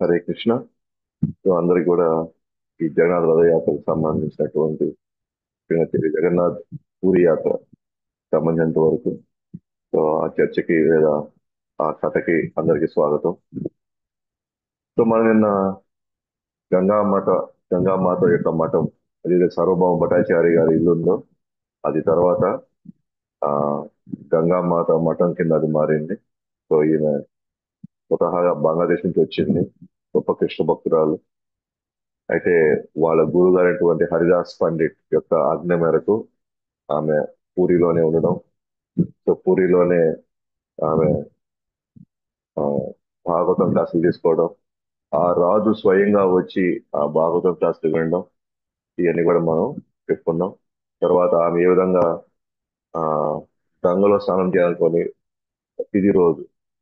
Hare Krishna so అందరికి కూడా ఈ జగన్నాథ్ రథయాత్రకు సంబంధించినటువంటి శ్రీమతి జగన్నాథ్ పూరి యాత్ర సంబంధించినంత వరకు సో ఆ చర్చకి లేదా ఆ కథకి అందరికీ స్వాగతం సో మనం నిన్న గంగామాత గంగామాత యొక్క మఠం అది సర్వభౌమ భట్టాచారి గారి ఇల్లు ఉందో అది తర్వాత ఆ గంగామాత మఠం కింద అది మారింది సో ఈమె స్వతహాగా బంగ్లాదేశ్ నుంచి వచ్చింది గొప్ప కృష్ణ భక్తురాలు అయితే వాళ్ళ గురువు గారైనటువంటి హరిదాస్ పండిట్ యొక్క ఆజ్ఞ మేరకు ఆమె పూరిలోనే ఉండడం సో పూరిలోనే ఆమె ఆ, భాగవతం క్లాసులు తీసుకోవడం ఆ రాజు స్వయంగా వచ్చి ఆ భాగవతం క్లాసులు వినడం ఇవన్నీ కూడా మనం చెప్పుకున్నాం తర్వాత ఆమె ఏ విధంగా ఆ గంగలో స్నానం చేయాలనుకొని తిది రోజు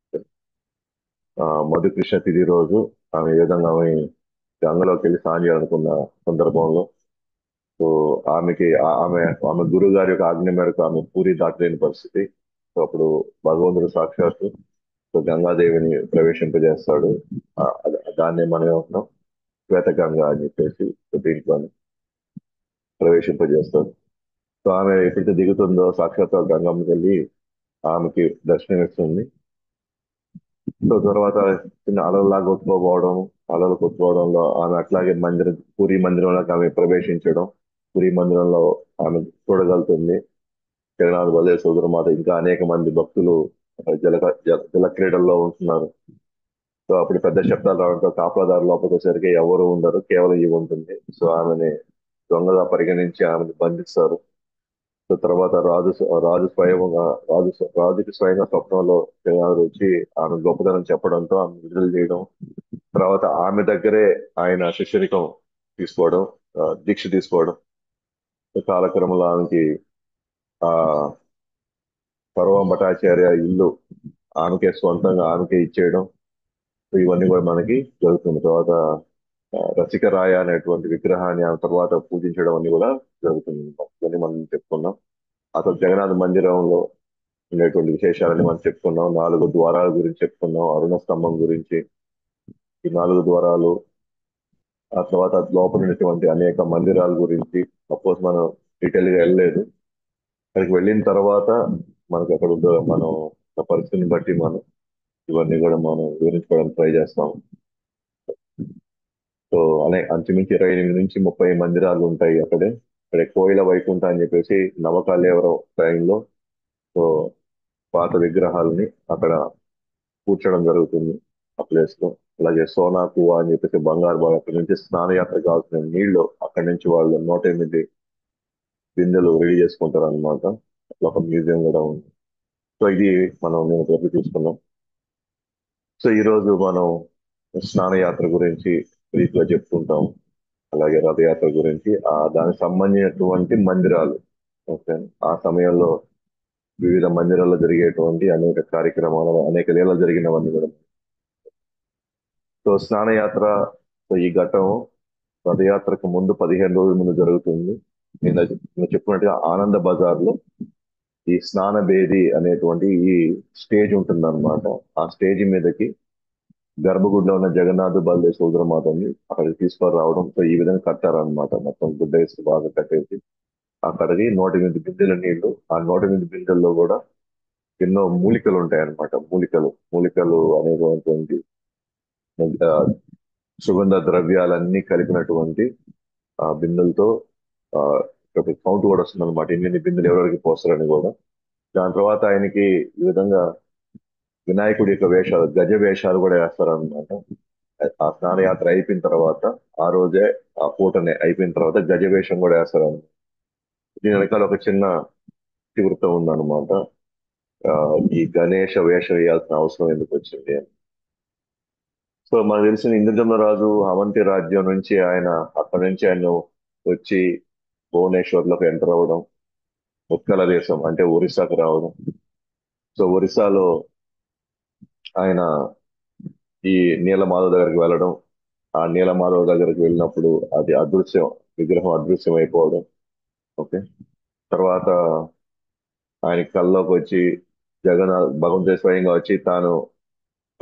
ఆ మధుకృష్ణ తిది రోజు ఆమె ఏ విధంగా ఆమె గంగలోకి వెళ్ళి స్నానం చేయాలనుకున్న సందర్భంలో సో ఆమెకి ఆ- ఆమె ఆమె గురువు గారి యొక్క ఆజ్ఞ మేరకు ఆమె పూరి దాటలేని పరిస్థితి సో అప్పుడు భగవంతుడు సాక్షాత్తు సో గంగాదేవిని ప్రవేశింపజేస్తాడు ఆ, అద- దాన్నే మనం ఏమంటున్నాం శ్వేత గంగ అని చెప్పేసి సో దీంట్లో ప్రవేశింపజేస్తాడు సో ఆమె ఎప్పుడైతే దిగుతుందో సాక్షాత్ గంగమ్మకి వెళ్ళి ఆమెకి దర్శనం ఇస్తుంది సో తర్వాత చిన్న అలలాగా కొట్టుకోపోవడం అలలు కొట్టుకోవడంలో ఆమె అట్లాగే మందిరం పూరి మందిరంలోకి ఆమె ప్రవేశించడం పూరి మందిరంలో ఆమె చూడగలుగుతుంది జగన్నాథ్ బలే సోదరమాత ఇంకా అనేక మంది భక్తులు అక్కడ జల జల- జల క్రీడల్లో ఉంటున్నారు సో అప్పుడు పెద్ద శబ్దాలు రావడంతో కాపలాదారు లోపలికి వచ్చేసరికి ఎవరు ఉండరు కేవలం ఇవి ఉంటుంది సో ఆమెని దొంగగా పరిగణించి ఆమెను బంధిస్తారు సో తర్వాత రాజు రాజు స్వయంగా రాజు రాజుకి స్వయంగా స్వప్నంలో జగన్నాథుడు వచ్చి ఆమె గొప్పతనం చెప్పడంతో ఆమె విడుదల చేయడం తర్వాత ఆమె దగ్గరే ఆయన శిష్యరికం తీసుకోవడం ఆ, దీక్ష తీసుకోవడం సో కాలక్రమంలో ఆమెకి ఆ పర్వం భటాచార్య ఇల్లు ఆమెకే సొంతంగా ఆమెకే ఇచ్చేయడం సో ఇవన్నీ కూడా మనకి జరుగుతుంది తర్వాత ఆ, రసిక రాయ అనేటువంటి విగ్రహాన్ని ఆమె తర్వాత పూజించడం అన్ని కూడా జరుగుతుంది ఇవన్నీ మనం చెప్పుకున్నాం అసలు జగన్నాథ మందిరంలో ఉండేటువంటి విశేషాలని మనం చెప్పుకున్నాం నాలుగు ద్వారాల గురించి చెప్పుకున్నాం అరుణ స్తంభం గురించి ఈ నాలుగు ద్వారాలు ఆ తర్వాత లోపల ఉన్నటువంటి అనేక మందిరాల గురించి సపోజ్ మనం డీటెయిల్ గా వెళ్ళలేదు అక్కడికి వెళ్ళిన తర్వాత మనకి అక్కడ ఉన్న మనం ఆ పరిస్థితిని బట్టి మనం ఇవన్నీ కూడా మనం వివరించుకోవడానికి ట్రై చేస్తాం సో అనే అంచుమించి ఇరవై ఎనిమిది నుంచి ముప్పై మందిరాలు ఉంటాయి అక్కడే అక్కడే కోయిల వైకుంఠ అని చెప్పేసి నవకాలేవరం టైంలో సో పాత విగ్రహాలని అక్కడ కూర్చోడం జరుగుతుంది ఆ ప్లేస్ లో అలాగే సోనా కువా అని చెప్పేసి బంగారు బాగా అక్కడి నుంచి స్నానయాత్ర కావాల్సిన నీళ్లు అక్కడి నుంచి వాళ్ళు నూట ఎనిమిది బిందెలు రెడీ చేసుకుంటారు అనమాట అట్లా ఒక మ్యూజియం కూడా ఉంది సో ఇది మనం నేను ప్రతి చూసుకున్నాం సో ఈ రోజు మనం స్నానయాత్ర గురించి బ్రీఫ్ గా చెప్పుకుంటాం అలాగే రథయాత్ర గురించి ఆ దానికి సంబంధించినటువంటి మందిరాలు ఓకే ఆ సమయంలో వివిధ మందిరాల్లో జరిగేటువంటి అనేక కార్యక్రమాలు అనేక లీలలు జరిగినవన్నీ కూడా సో స్నానయాత్ర సో ఈ ఘట్టం రథయాత్రకు ముందు పదిహేను రోజుల ముందు జరుగుతుంది నిన్న నిన్న చెప్పుకున్నట్టుగా ఆనంద బజార్ లో ఈ స్నాన బేది అనేటువంటి ఈ స్టేజ్ ఉంటుంది అనమాట ఆ స్టేజ్ మీదకి గర్భగుడిలో ఉన్న జగన్నాథ్ బలదేవ్ సోదరమాతని అక్కడికి తీసుకొని రావడం సో ఈ విధంగా కట్టారనమాట మొత్తం గుడ్డ వేసి బాగా కట్టేసి అక్కడికి నూట ఎనిమిది బిందెల నీళ్లు ఆ నూట ఎనిమిది బిందెల్లో కూడా ఎన్నో మూలికలు ఉంటాయి అన్నమాట మూలికలు మూలికలు అనేటువంటి ఆ, సుగంధ ద్రవ్యాలన్నీ కలిపినటువంటి ఆ బిందెలతో ఆ కౌంట్ కూడా వస్తుంది అనమాట ఎన్ని బిందెలు ఎవరెవరికి పోస్తారని కూడా దాని తర్వాత ఆయనకి ఈ విధంగా వినాయకుడి యొక్క వేషాలు గజ వేషాలు కూడా వేస్తారనమాట ఆ స్నానయాత్ర అయిపోయిన తర్వాత ఆ రోజే ఆ పూటనే అయిపోయిన తర్వాత గజ వేషం కూడా వేస్తారన్నమాట దీని వెనకాల ఒక చిన్న తీవ్రత ఉందన్నమాట ఆ, ఈ గణేష వేషం వేయాల్సిన అవసరం ఎందుకు వచ్చింది అని సో మనకు తెలిసిన ఇంద్రజమ్మ రాజు అవంతి రాజ్యం నుంచి ఆయన అక్కడి నుంచి ఆయన వచ్చి భువనేశ్వర్లోకి ఎంటర్ అవ్వడం ఉత్కల దేశం అంటే ఒరిస్సాకు రావడం సో ఒరిస్సాలో ఆయన ఈ నీలమాధవ్ దగ్గరికి వెళ్ళడం ఆ నీలమాధవ్ దగ్గరికి వెళ్ళినప్పుడు అది అదృశ్యం విగ్రహం అదృశ్యం అయిపోవడం ఓకే తర్వాత ఆయన కల్లోకి వచ్చి జగన్ భగవంతుడి స్వయంగా వచ్చి తాను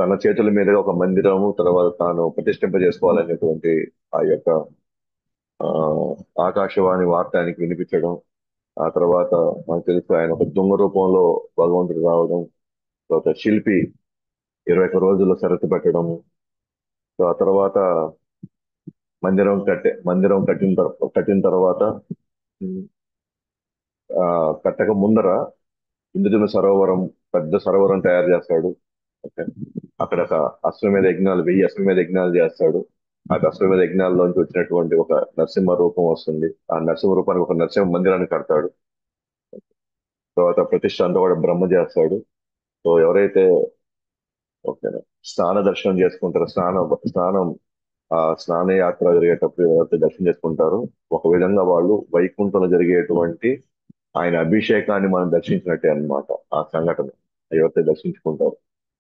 తన చేతుల మీదుగా ఒక మందిరము తర్వాత తాను ప్రతిష్ఠింప చేసుకోవాలనేటువంటి ఆ యొక్క ఆ ఆకాశవాణి వార్త ఆయనకి వినిపించడం ఆ తర్వాత మనకు తెలుసు ఆయన ఒక దొంగ రూపంలో భగవంతుడు రావడం తర్వాత శిల్పి ఇరవై ఒక్క రోజుల్లో షరతు పెట్టడము సో ఆ తర్వాత మందిరం కట్టే మందిరం కట్టిన తర్- కట్టిన తర్వాత ఉమ్, ఆ కట్టక ముందర ఇంద్రుని సరోవరం పెద్ద సరోవరం తయారు చేస్తాడు ఓకే. అక్కడ ఒక అశ్వమేధ యజ్ఞాలు వెయ్యి అశ్వమేధ యజ్ఞాలు చేస్తాడు ఆ అశ్వమేధ యజ్ఞాల్లోంచి వచ్చినటువంటి ఒక నరసింహ రూపం వస్తుంది ఆ నరసింహ రూపానికి ఒక నరసింహ మందిరాన్ని కడతాడు తర్వాత ప్రతిష్ట అంతా కూడా బ్రహ్మ చేస్తాడు సో ఎవరైతే ఓకే స్నాన దర్శనం చేసుకుంటారో స్నానం స్నానం ఆ స్నాన యాత్ర జరిగేటప్పుడు ఎవరైతే దర్శనం చేసుకుంటారో ఒక విధంగా వాళ్ళు వైకుంఠంలో జరిగేటువంటి ఆయన అభిషేకాన్ని మనం దర్శించినట్టే అన్నమాట ఆ సంఘటన ఎవరైతే దర్శించుకుంటారు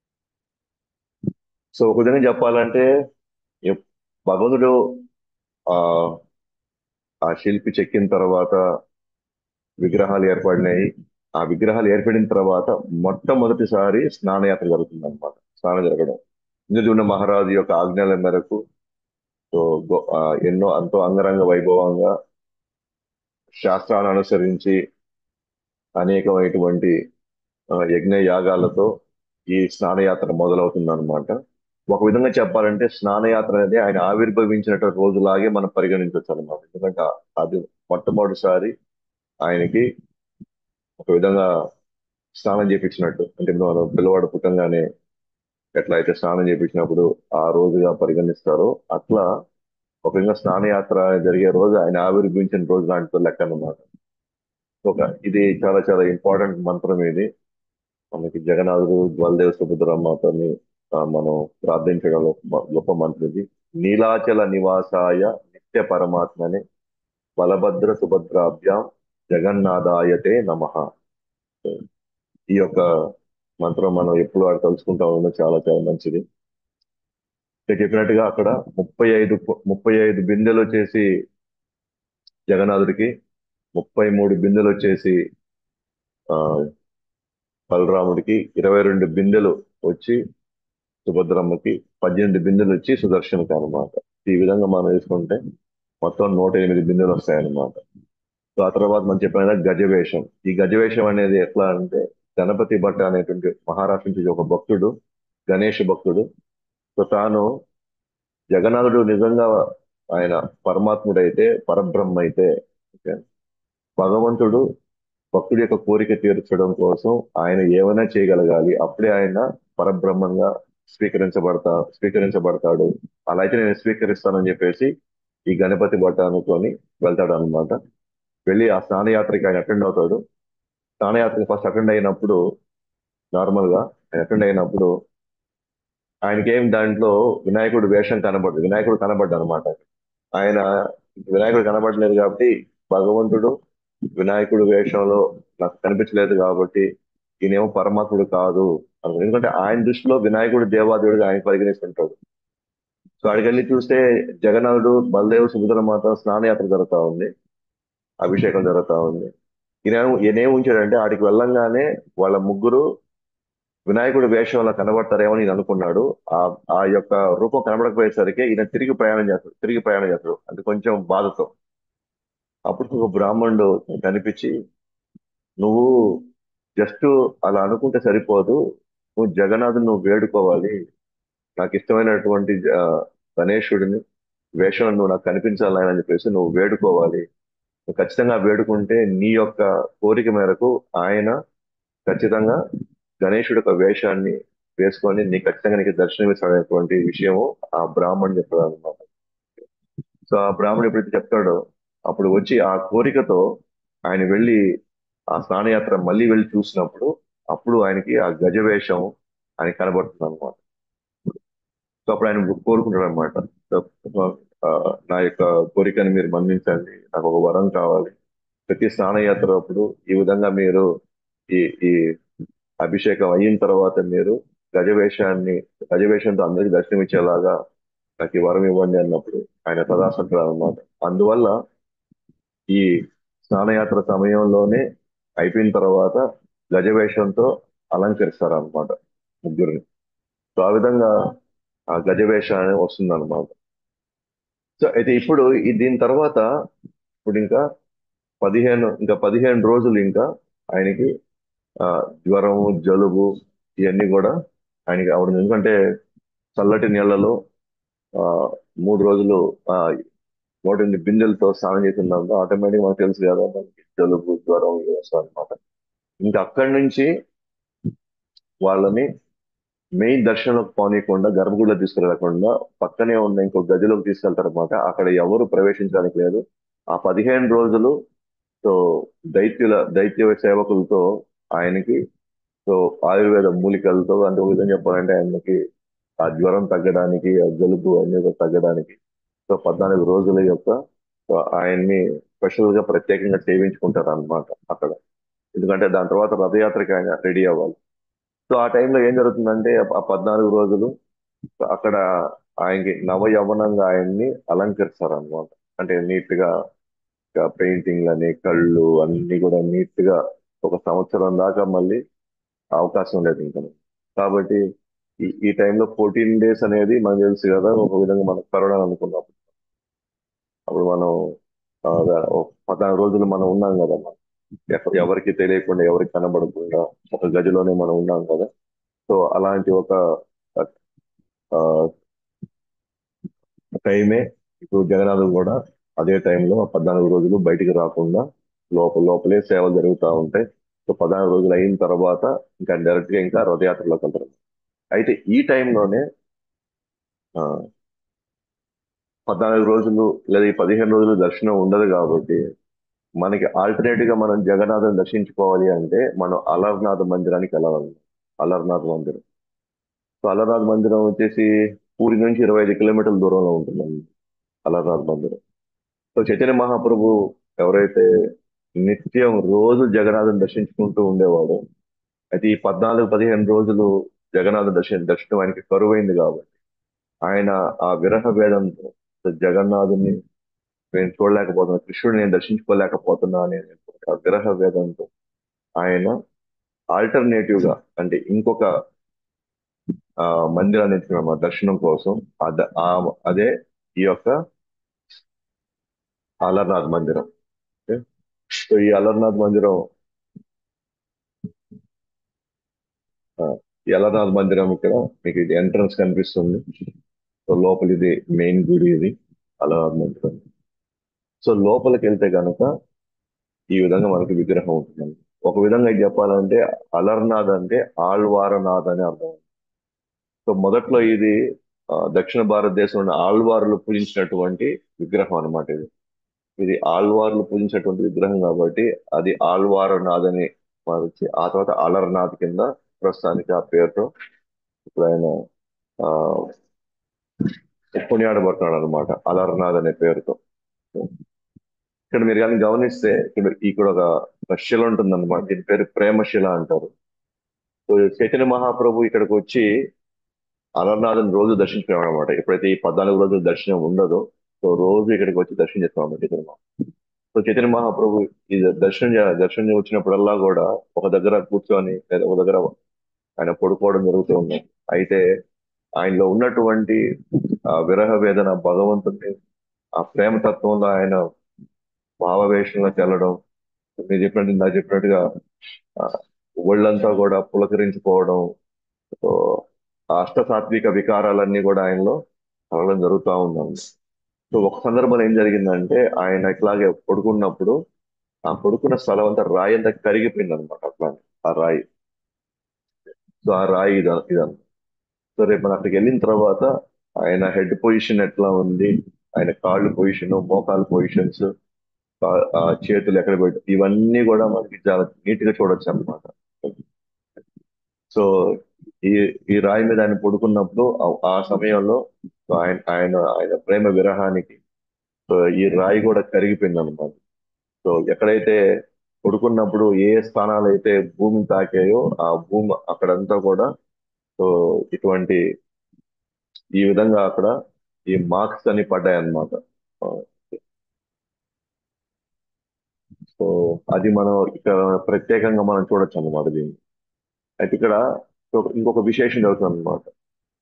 సో ఒక విధంగా చెప్పాలంటే ఎప్- భగవంతుడు ఆ ఆ శిల్పి చెక్కిన తర్వాత విగ్రహాలు ఏర్పడినాయి ఆ విగ్రహాలు ఏర్పడిన తర్వాత మొట్టమొదటిసారి స్నానయాత్ర జరుగుతుంది అనమాట స్నానం జరగడం ఇంద్రజుమ్న మహారాజు యొక్క ఆజ్ఞల మేరకు సో గొ- ఆ, ఎన్నో ఎంతో అంగరంగ వైభవంగా శాస్త్రాలను అనుసరించి అనేకమైనటువంటి ఆ, యజ్ఞ యాగాలతో ఈ స్నానయాత్ర మొదలవుతుంది అనమాట ఒక విధంగా చెప్పాలంటే స్నానయాత్ర అనేది ఆయన ఆవిర్భవించినటువంటి రోజులాగే మనం పరిగణించవచ్చు అనమాట ఎందుకంటే అది మొట్టమొదటిసారి ఆయనకి ఒక విధంగా స్నానం చేపించినట్టు అంటే మనం పిల్లవాడు పుట్టంగానే ఎట్లా అయితే స్నానం చేపించినప్పుడు ఆ రోజుగా పరిగణిస్తారో అట్లా ఒక విధంగా స్నానయాత్ర జరిగే రోజు ఆయన ఆవిర్భవించిన రోజు లాంటి లెక్క అన్నమాట ఒక ఇది చాలా చాలా ఇంపార్టెంట్ మంత్రం ఇది మనకి జగన్నాథుడు బలదేవ సుభద్రమ్మతోని ఆ, మనం ప్రార్థించడంలో గొప్ప గొప్ప మంత్రం ఇది నీలాచల నివాసాయ నిత్య పరమాత్మనే బలభద్ర సుభద్రాభ్యాం జగన్నాథాయతే నమః ఈ యొక్క మంత్రం మనం ఎప్పుడు వాడు తలుచుకుంటా ఉండడం చాలా చాలా మంచిది ఇక్కడ చెప్పినట్టుగా అక్కడ ముప్పై ఐదు ముప్పై ఐదు బిందెలు వచ్చేసి జగన్నాథుడికి ముప్పై మూడు బిందెలు వచ్చేసి ఆ బలరాముడికి ఇరవై రెండు బిందెలు వచ్చి సుభద్రమ్మకి పద్దెనిమిది బిందెలు వచ్చి సుదర్శనకి అనమాట ఈ విధంగా మనం తీసుకుంటే మొత్తం నూట ఎనిమిది బిందెలు వస్తాయన్నమాట సో ఆ తర్వాత మనం చెప్పిన గజవేషం ఈ గజవేషం అనేది ఎట్లా అంటే గణపతి భట్ట అనేటువంటి మహారాష్ట్ర నుంచి ఒక భక్తుడు గణేష్ భక్తుడు సో తాను జగన్నాథుడు నిజంగా ఆయన పరమాత్ముడైతే పరబ్రహ్మ అయితే ఓకే, భగవంతుడు భక్తుడి యొక్క కోరిక తీర్చడం కోసం ఆయన ఏమైనా చేయగలగాలి అప్పుడే ఆయన పరబ్రహ్మంగా స్వీకరించబడతా స్వీకరించబడతాడు అలా అయితే నేను స్వీకరిస్తానని చెప్పేసి ఈ గణపతి భట్ట అనుకొని వెళ్తాడు అనమాట వెళ్ళి ఆ స్నానయాత్రకి ఆయన అటెండ్ అవుతాడు స్నానయాత్రకి ఫస్ట్ అటెండ్ అయినప్పుడు నార్మల్ గా అటెండ్ అయినప్పుడు ఆయనకేం దాంట్లో వినాయకుడు వేషం కనబడదు వినాయకుడు కనబడ్డా అనమాట ఆయన వినాయకుడు కనబడలేదు కాబట్టి భగవంతుడు వినాయకుడు వేషంలో నాకు కనిపించలేదు కాబట్టి ఈయనేమో పరమాత్ముడు కాదు అనుకున్నాడు. ఎందుకంటే ఆయన దృష్టిలో వినాయకుడు దేవాదేవుడిగా ఆయన పరిగణిస్తుంటాడు సో అక్కడికి వెళ్ళి చూస్తే జగన్నాథుడు బలదేవు సుభద్రమాత స్నానయాత్ర జరుగుతా ఉంది అభిషేకం జరుగుతా ఉంది ఈయన ఈయనేం ఉంచాడంటే ఆడికి వెళ్ళంగానే వాళ్ళ ముగ్గురు వినాయకుడి వేషంలో కనబడతారేమో నేను అనుకున్నాడు ఆ ఆ యొక్క రూపం కనబడకపోయేసరికి ఈయన తిరిగి ప్రయాణం చేస్తాడు తిరిగి ప్రయాణం చేస్తాడు అంటే కొంచెం బాధతో అప్పుడు ఒక బ్రాహ్మణుడు కనిపించి నువ్వు జస్ట్ అలా అనుకుంటే సరిపోదు నువ్వు జగన్నాథుని నువ్వు వేడుకోవాలి నాకు ఇష్టమైనటువంటి ఆ, గణేశుడిని వేషంలో నువ్వు నాకు కనిపించాలి అని చెప్పేసి నువ్వు వేడుకోవాలి నువ్వు ఖచ్చితంగా వేడుకుంటే నీ యొక్క కోరిక మేరకు ఆయన ఖచ్చితంగా గణేశుడి యొక్క వేషాన్ని వేసుకొని నీ ఖచ్చితంగా నీకు దర్శనమిస్తాడనేటువంటి విషయము ఆ బ్రాహ్మణుడు చెప్తాడు అనమాట సో ఆ బ్రాహ్మణుడు ఎప్పుడైతే చెప్తాడో అప్పుడు వచ్చి ఆ కోరికతో ఆయన వెళ్ళి ఆ స్నానయాత్ర మళ్ళీ వెళ్ళి చూసినప్పుడు అప్పుడు ఆయనకి ఆ గజవేషం ఆయన కనబడుతుంది అనమాట సో అప్పుడు ఆయన కోరుకుంటాడు అనమాట నా యొక్క కోరికని మీరు మన్నించండి నాకు ఒక వరం కావాలి ప్రతి స్నానయాత్ర అప్పుడు ఈ విధంగా మీరు ఈ ఈ అభిషేకం అయిన తర్వాత మీరు గజవేషాన్ని గజవేషంతో అందరికి దర్శనమిచ్చేలాగా నాకు ఈ వరం ఇవ్వండి అన్నప్పుడు ఆయన సదాసంటారు అనమాట అందువల్ల ఈ స్నానయాత్ర సమయంలోనే అయిపోయిన తర్వాత గజవేషంతో అలంకరిస్తారు అనమాట ముగ్గురిని సో ఆ విధంగా ఆ గజవేష అనేది వస్తుంది అనమాట సో అయితే ఇప్పుడు ఈ దీని తర్వాత ఇప్పుడు ఇంకా పదిహేను ఇంకా పదిహేను రోజులు ఇంకా ఆయనకి ఆ, జ్వరము జలుబు ఇవన్నీ కూడా ఆయనకి అవడం ఎందుకంటే చల్లటి నీళ్ళలో ఆ, మూడు రోజులు ఆ, నూటెనిమిది బిందెలతో స్నానం చేస్తున్నాం ఆటోమేటిక్ మనకు తెలుసు కదా మనకి జలుబు జ్వరం ఇవి వస్తాయి అనమాట ఇంకా అక్కడి నుంచి వాళ్ళని మెయిన్ దర్శనంలోకి పోనీయకుండా గర్భగుడిలో తీసుకెళ్లకుండా పక్కనే ఉన్న ఇంకో గదిలోకి తీసుకెళ్తారనమాట అక్కడ ఎవరు ప్రవేశించడానికి లేదు ఆ పదిహేను రోజులు సో దైత్యుల దైత్య సేవకులతో ఆయనకి సో ఆయుర్వేద మూలికలతో అంటే ఒక విధంగా చెప్పాలంటే ఆయనకి ఆ జ్వరం తగ్గడానికి ఆ జలుబు అన్ని కూడా తగ్గడానికి సో పద్నాలుగు రోజుల యొక్క సో ఆయన్ని స్పెషల్ గా ప్రత్యేకంగా సేవించుకుంటారు అనమాట అక్కడ ఎందుకంటే దాని తర్వాత రథయాత్రకి ఆయన రెడీ అవ్వాలి సో ఆ టైంలో ఏం జరుగుతుందంటే ఆ పద్నాలుగు రోజులు అక్కడ ఆయనకి నవ యవనంగా ఆయన్ని అలంకరిస్తారు అనమాట అంటే నీట్ గా పెయింటింగ్ అని కళ్ళు అన్ని కూడా నీట్ గా ఒక సంవత్సరం దాకా మళ్ళీ అవకాశం లేదు ఇంకా కాబట్టి ఈ ఈ టైంలో ఫోర్టీన్ డేస్ అనేది మనకు తెలుసు కదా ఒక విధంగా మనం కరోనా అనుకున్నప్పుడు అప్పుడు మనం ఆ, ఒక పద్నాలుగు రోజులు మనం ఉన్నాం కదా మనం. ఎవ- ఎవరికి తెలియకుండా ఎవరికి కనబడకుండా ఒక గదిలోనే మనం ఉన్నాం కదా సో అలాంటి ఒక ఆ, టైమే ఇప్పుడు జగన్నాథుడు కూడా అదే టైంలో పద్నాలుగు రోజులు బయటికి రాకుండా లోపల లోపలే సేవలు జరుగుతూ ఉంటాయి సో పద్నాలుగు రోజులు అయిన తర్వాత ఇంకా డైరెక్ట్ గా ఇంకా రథయాత్రలోకి వెళ్తారు అయితే ఈ టైంలోనే ఆ, పద్నాలుగు రోజులు లేదా ఈ పదిహేను రోజులు దర్శనం ఉండదు కాబట్టి మనకి ఆల్టర్నేట్ గా మనం జగన్నాథం దర్శించుకోవాలి అంటే మనం అలర్నాథ్ మందిరానికి వెళ్ళాలి అలర్నాథ్ మందిరం సో అలర్నాథ్ మందిరం వచ్చేసి పూరి నుంచి ఇరవై ఐదు కిలోమీటర్ల దూరంలో ఉంటుందండి అలర్నాథ్ మందిరం సో చైతన్య మహాప్రభు ఎవరైతే నిత్యం రోజు జగన్నాథం దర్శించుకుంటూ ఉండేవాడు అయితే ఈ పద్నాలుగు పదిహేను రోజులు జగన్నాథ దర్శనం దర్శనం ఆయనకి కరువైంది కాబట్టి ఆయన ఆ విరహ వేదంతో జగన్నాథుని నేను చూడలేకపోతున్నా కృష్ణుడు నేను దర్శించుకోలేకపోతున్నా అనే ఆ విరహ వేదంతో ఆయన ఆల్టర్నేటివ్ గా అంటే ఇంకొక ఆ, మందిరాన్ని ఎత్తుకున్నాం ఆ దర్శనం కోసం అద- ఆ- అదే ఈ యొక్క అలర్నాథ్ మందిరం ఓకే? సో ఈ అలర్నాథ్ మందిరం ఆ, ఈ అలర్నాథ్ మందిరం ఇక్కడ మీకు ఇది ఎంట్రన్స్ కనిపిస్తుంది సో లోపల ఇది మెయిన్ గుడి ఇది అలర్నాథ్ మందిరం సో లోపలికి వెళ్తే కనుక ఈ విధంగా మనకి విగ్రహం ఉంటుందండి ఒక విధంగా ఇది చెప్పాలంటే అలర్నాథ్ అంటే ఆళ్వారనాథ్ అని అర్థం సో మొదట్లో ఇది ఆ, దక్షిణ భారతదేశంలో ఆళ్వారులు పూజించినటువంటి విగ్రహం అన్నమాట ఇది ఇది ఆళ్వార్లు పూజించినటువంటి విగ్రహం కాబట్టి అది ఆళ్వారనాథ్ అని మార్చి ఆ తర్వాత అలర్నాథ్ కింద ప్రస్తుతానికి ఆ పేరుతో ఇప్పుడు ఆయన ఆ, కొనియాడబడుతున్నాడు అనమాట అలర్నాథ్ అనే పేరుతో ఇక్కడ మీరు కానీ గమనిస్తే ఇక్కడ ఇక్కడ ఒక ఒక శిల ఉంటుంది అనమాట దీని పేరు ప్రేమశిల అంటారు సో చైతన్య మహాప్రభు ఇక్కడికి వచ్చి అలర్నాథ్ని రోజు దర్శించుకున్నాడు అనమాట ఎప్పుడైతే ఈ పద్నాలుగు రోజులు దర్శనం ఉండదో సో రోజు ఇక్కడికి వచ్చి దర్శనం చేస్తాం అనమాట చైతన్య మహా- సో చైతన్య మహాప్రభు ఈ దర్శనం చే- దర్శనం వచ్చినప్పుడల్లా కూడా ఒక దగ్గర కూర్చొని లేదా ఒక దగ్గర ఆయన పడుకోవడం జరుగుతూ ఉంది అయితే ఆయనలో ఉన్నటువంటి ఆ విరహ వేదన భగవంతుని ఆ ప్రేమ తత్వంలో ఆయన భావవేషంలో చెల్లడం మీరు చెప్పినట్టు నాకు చెప్పినట్టుగా ఆ, ఒళ్ళంతా కూడా పులకరించిపోవడం సో ఆ అష్టసాత్విక వికారాలన్నీ కూడా ఆయనలో కలగడం జరుగుతూ ఉందండి సో ఒక సందర్భంలో ఏం జరిగిందంటే ఆయన ఇట్లాగే పడుకున్నప్పుడు ఆ పడుకున్న స్థలం అంతా రాయి అంతా కరిగిపోయింది అనమాట అట్లా ఆ రాయి సో ఆ రాయి ఇద ఇదన్న సో రేపు మనం అక్కడికి వెళ్ళిన తర్వాత ఆయన హెడ్ పొజిషన్ ఎట్లా ఉంది ఆయన కాళ్ళు పొజిషన్ మోకాలు పొజిషన్స్ ఆ చేతులు ఎక్కడ పెట్టి ఇవన్నీ కూడా మనకి చాలా నీట్ గా చూడొచ్చు అనమాట సో ఈ ఈ రాయి మీద ఆయన పడుకున్నప్పుడు ఆ- ఆ సమయంలో సో ఆయన ఆయన ఆయన ప్రేమ విరహానికి సో ఈ రాయి కూడా కరిగిపోయింది అనమాట సో ఎక్కడైతే పడుకున్నప్పుడు ఏ స్థానాలు అయితే భూమి తాకాయో ఆ భూమి అక్కడంతా కూడా సో ఇటువంటి ఈ విధంగా అక్కడ ఈ మార్క్స్ అని పడ్డాయి అన్నమాట సో అది మనం ఇక్కడ ప్రత్యేకంగా మనం చూడొచ్చు అన్నమాట దీన్ని అయితే ఇక్కడ ఒక- ఇంకొక విశేషం జరుగుతుంది అనమాట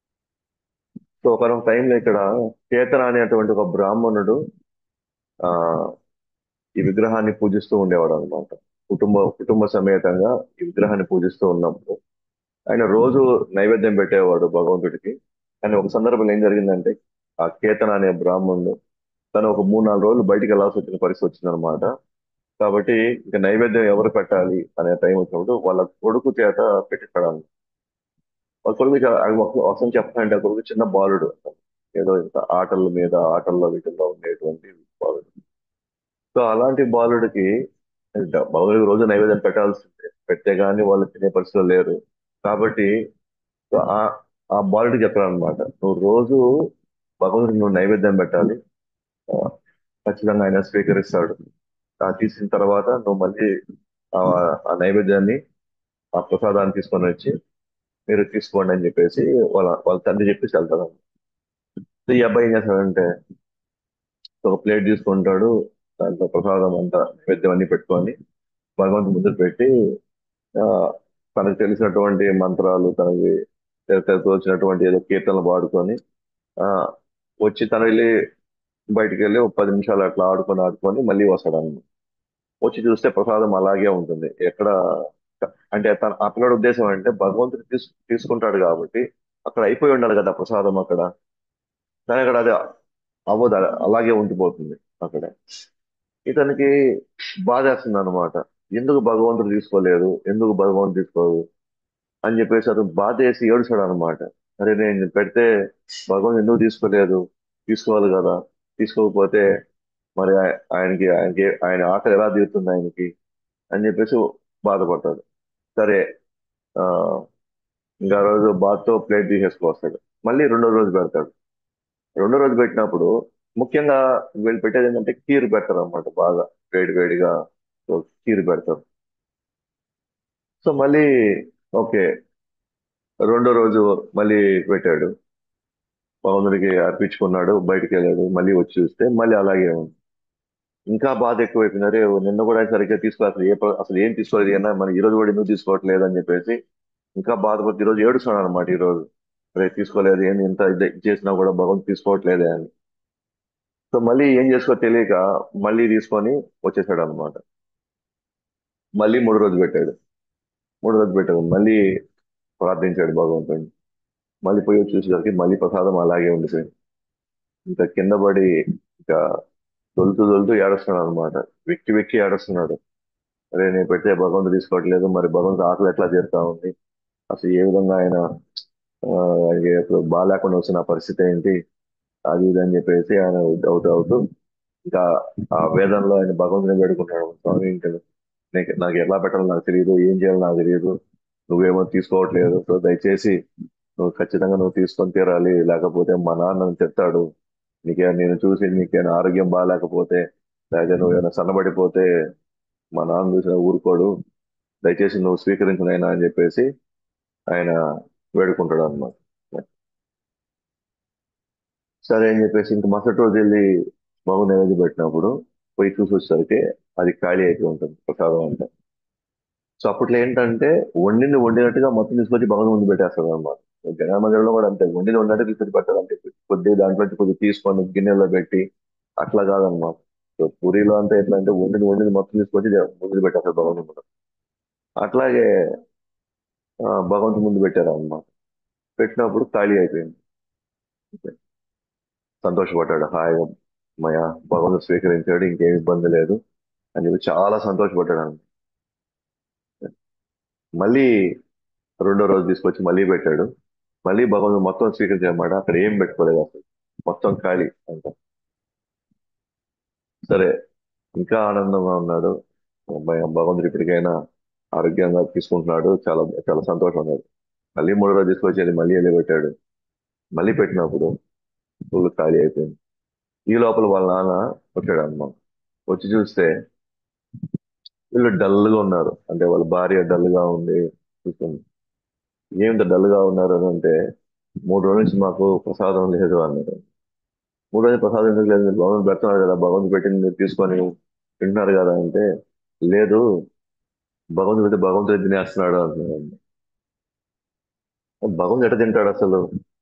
ఒకనొక టైంలో ఇక్కడ కేతన అనేటువంటి ఒక బ్రాహ్మణుడు ఆ ఈ విగ్రహాన్ని పూజిస్తూ ఉండేవాడు అనమాట కుటుంబ కుటుంబ సమేతంగా ఈ విగ్రహాన్ని పూజిస్తూ ఉన్నప్పుడు ఆయన రోజు నైవేద్యం పెట్టేవాడు భగవంతుడికి కానీ ఒక సందర్భంలో ఏం జరిగిందంటే ఆ కేతన అనే బ్రాహ్మణుడు తను ఒక మూడు నాలుగు రోజులు బయటికి వెళ్ళాల్సి వచ్చిన పరిస్థితి వచ్చిందనమాట కాబట్టి ఇక నైవేద్యం ఎవరు పెట్టాలి అనే టైం వచ్చినప్పుడు వాళ్ళ కొడుకు చేత పెట్టిస్తాడు వాళ్ళ కొడుకు చా- ఆయన ఒక- ఒకసారి చెప్పాలంటే ఆ కొడుకు చిన్న బాలుడు ఏదో ఇంత ఆటల మీద ఆటల్లో వీటిల్లో ఉండేటువంటి బాలుడు సో అలాంటి బాలుడికి బాలుడికి రోజు నైవేద్యం పెట్టాల్సిందే పెడితే గానీ వాళ్ళు తినే పరిస్థితులు లేరు కాబట్టి సో ఆ ఆ బాలుడికి చెప్పాను అనమాట నువ్వు రోజు భగవంతుడికి నువ్వు నైవేద్యం పెట్టాలి ఆ, ఖచ్చితంగా ఆయన స్వీకరిస్తాడు ఆ తీసిన తర్వాత నువ్వు మళ్ళీ ఆ ఆ నైవేద్యాన్ని ఆ ప్రసాదాన్ని తీసుకొని వచ్చి మీరు తీసుకోండి అని చెప్పేసి వాళ్ళ వాళ్ళ తండ్రి చెప్పేసి వెళ్తాడు సో ఈ అబ్బాయి ఏం చేస్తాడంటే ఒక ప్లేట్ తీసుకుంటాడు దాంట్లో ప్రసాదం అంతా నైవేద్యం అన్ని పెట్టుకొని భగవంతు ముద్ర పెట్టి ఆ, తనకు తెలిసినటువంటి మంత్రాలు తనకి తె- తె- తోచినటువంటి ఏదో కీర్తనలు పాడుకొని ఆ వచ్చి తను వెళ్ళి బయటికి వెళ్ళి ఒక పది నిమిషాలు అట్లా ఆడుకొని ఆడుకొని మళ్ళీ వస్తాడు అన్నమాట వచ్చి చూస్తే ప్రసాదం అలాగే ఉంటుంది ఎక్కడ అంటే తన ఆ పిల్లడి ఉద్దేశం అంటే భగవంతుడు తీసు తీసుకుంటాడు కాబట్టి అక్కడ అయిపోయి ఉండాలి కదా ప్రసాదం అక్కడ కానీ అక్కడ అది అవ్వదు అలా- అలాగే ఉండిపోతుంది అక్కడ ఇతనికి బాధేస్తుంది అనమాట ఎందుకు భగవంతుడు తీసుకోలేదు ఎందుకు భగవంతుడు తీసుకోదు అని చెప్పేసి అతను బాధేసి ఏడుస్తాడు అనమాట అరే నేను పెడితే భగవంతుడు ఎందుకు తీసుకోలేదు తీసుకోవాలి కదా తీసుకోకపోతే మరి ఆయ- ఆయనకి ఆయనకి ఆయన ఆకలి ఎలా తీరుతుంది ఆయనకి అని చెప్పేసి బాధపడతాడు సరే ఆ ఇంకా ఆ రోజు బాత్తో ప్లేట్ తీసేసుకొస్తాడు మళ్ళీ రెండో రోజు పెడతాడు రెండో రోజు పెట్టినప్పుడు ముఖ్యంగా వీళ్ళు పెట్టేది ఏంటంటే కీరు పెడతారు అనమాట బాగా వేడి వేడిగా సో కీరు పెడతారు సో మళ్ళీ ఓకే రెండో రోజు మళ్ళీ పెట్టాడు భగవంతుడికి అర్పించుకున్నాడు బయటికి వెళ్ళాడు మళ్ళీ వచ్చి చూస్తే మళ్ళీ అలాగే ఉంది ఇంకా బాధ ఎక్కువైపోయింది అరే నిన్న కూడా సరిగ్గా తీసుకో అసలు ఏ ప్ర- అసలు ఏం తీసుకోలేదు అన్నా మనం ఈ రోజు కూడా ఎందుకు తీసుకోవట్లేదు అని చెప్పేసి ఇంకా బాధపడి ఈ రోజు ఏడుస్తున్నాడు అనమాట ఈ రోజు అరే తీసుకోలేదు ఏంది ఇంత ఇది చేసినా కూడా భగవంతుడు తీసుకోవట్లేదే అని సో మళ్ళీ ఏం చేసుకో తెలియక మళ్ళీ తీసుకొని వచ్చేసాడు అనమాట మళ్ళీ మూడు రోజు పెట్టాడు మూడు రోజు పెట్టాడు మళ్ళీ ప్రార్థించాడు భగవంతుడిని మళ్ళీ పోయి చూసేసరికి మళ్ళీ ప్రసాదం అలాగే ఉండిపోయింది ఇంకా కింద పడి ఇంకా దొలుతూ దొలుతూ ఏడుస్తున్నాడు అనమాట వెక్కి వెక్కి ఏడుస్తున్నాడు అరే నేను పెడితే భగవంతుడు తీసుకోవట్లేదు మరి భగవంతుడు ఆకలి ఎట్లా తీరుతా ఉంది అసలు ఏ విధంగా ఆయన ఆ, ఆయనకి ఇప్పుడు బాగాలేకుండా వచ్చిన పరిస్థితి ఏంటి అది ఇది అని చెప్పేసి ఆయన డౌట్ అవుతూ ఇంకా ఆ వేదంలో ఆయన భగవంతుని వేడుకున్నాడు స్వామి ఇంకా నీకు నాకు ఎలా పెట్టాలో నాకు తెలియదు ఏం చేయాలో నాకు తెలియదు నువ్వేమో తీసుకోవట్లేదు సో దయచేసి నువ్వు ఖచ్చితంగా నువ్వు తీసుకొని తీరాలి లేకపోతే మా నాన్న నన్ను చెప్తాడు నీకే నేను చూసి నీకేమైనా ఆరోగ్యం బాగాలేకపోతే లేకపోతే నువ్వేమైనా సన్నబడిపోతే మా నాన్న చూసిన ఊరుకోడు దయచేసి నువ్వు స్వీకరించినైనా అని చెప్పేసి ఆయన వేడుకుంటాడు అన్నమాట సరే అని చెప్పేసి ఇంక మరుసటి రోజు వెళ్ళి బాబు నైవేద్యం పెట్టినప్పుడు పోయి చూసి వచ్చేసరికి అది ఖాళీ అయిపోయి ఉంటుంది ప్రసాదం అంతా సో అప్పట్లో ఏంటంటే వండింది వండినట్టుగా మొత్తం తీసుకొచ్చి భగవంతుని ముందు పెట్టేస్తారు అనమాట జగన్ మందిరంలో కూడా అంతే వండింది వండినట్టు తీసుకొచ్చి పెట్టారు అంటే కొద్ది దాంట్లో నుంచి కొద్ది తీసుకొని గిన్నెలో పెట్టి అట్లా కాదనమాట సో పూరిలో అంతా ఎట్లా అంటే వండింది వండింది మొత్తం తీసుకొచ్చి ముందు పెట్టేస్తారు భగవంతుని ముందు అట్లాగే ఆ, భగవంతుని ముందు పెట్టారు అనమాట పెట్టినప్పుడు ఖాళీ అయిపోయింది సంతోషపడ్డాడు హాయిగా మయ భగవంతుడు స్వీకరించాడు ఇంకేం ఇబ్బంది లేదు అని చెప్పి చాలా సంతోషపడ్డాడు అన్నమాట. మళ్ళీ రెండో రోజు తీసుకొచ్చి మళ్ళీ పెట్టాడు మళ్ళీ భగవంతుడు మొత్తం స్వీకరించామాట అక్కడ ఏం పెట్టుకోలేదు అసలు మొత్తం ఖాళీ అంత సరే ఇంకా ఆనందంగా ఉన్నాడు అమ్మాయి భగవంతుడు ఇప్పటికైనా ఆరోగ్యంగా తీసుకుంటున్నాడు చాలా చాలా సంతోషం ఉన్నాడు మళ్ళీ మూడో రోజు తీసుకొచ్చి అది మళ్ళీ వెళ్ళి పెట్టాడు మళ్ళీ పెట్టినప్పుడు ఫుల్ ఖాళీ అయిపోయింది ఈ లోపల వాళ్ళ నాన్న వచ్చాడు అన్నమాట వచ్చి చూస్తే వీళ్ళు డల్ గా ఉన్నారు అంటే వాళ్ళ భార్య డల్ గా ఉంది చూస్తుంది ఏమిటి డల్ గా ఉన్నారు అని అంటే మూడు రోజుల నుంచి మాకు ప్రసాదం లేదు అన్నారు మూడు రోజులు ప్రసాదం ఎందుకు లేదు మీరు భగవంతుడు పెడుతున్నారు కదా భగవంతుడు పెట్టింది మీరు తీసుకొని తింటున్నారు కదా అంటే లేదు భగవంతుడు అయితే భగవంతుడు తినేస్తున్నాడు అంటున్నాడు భగవంతుడు ఎట్లా తింటాడు అసలు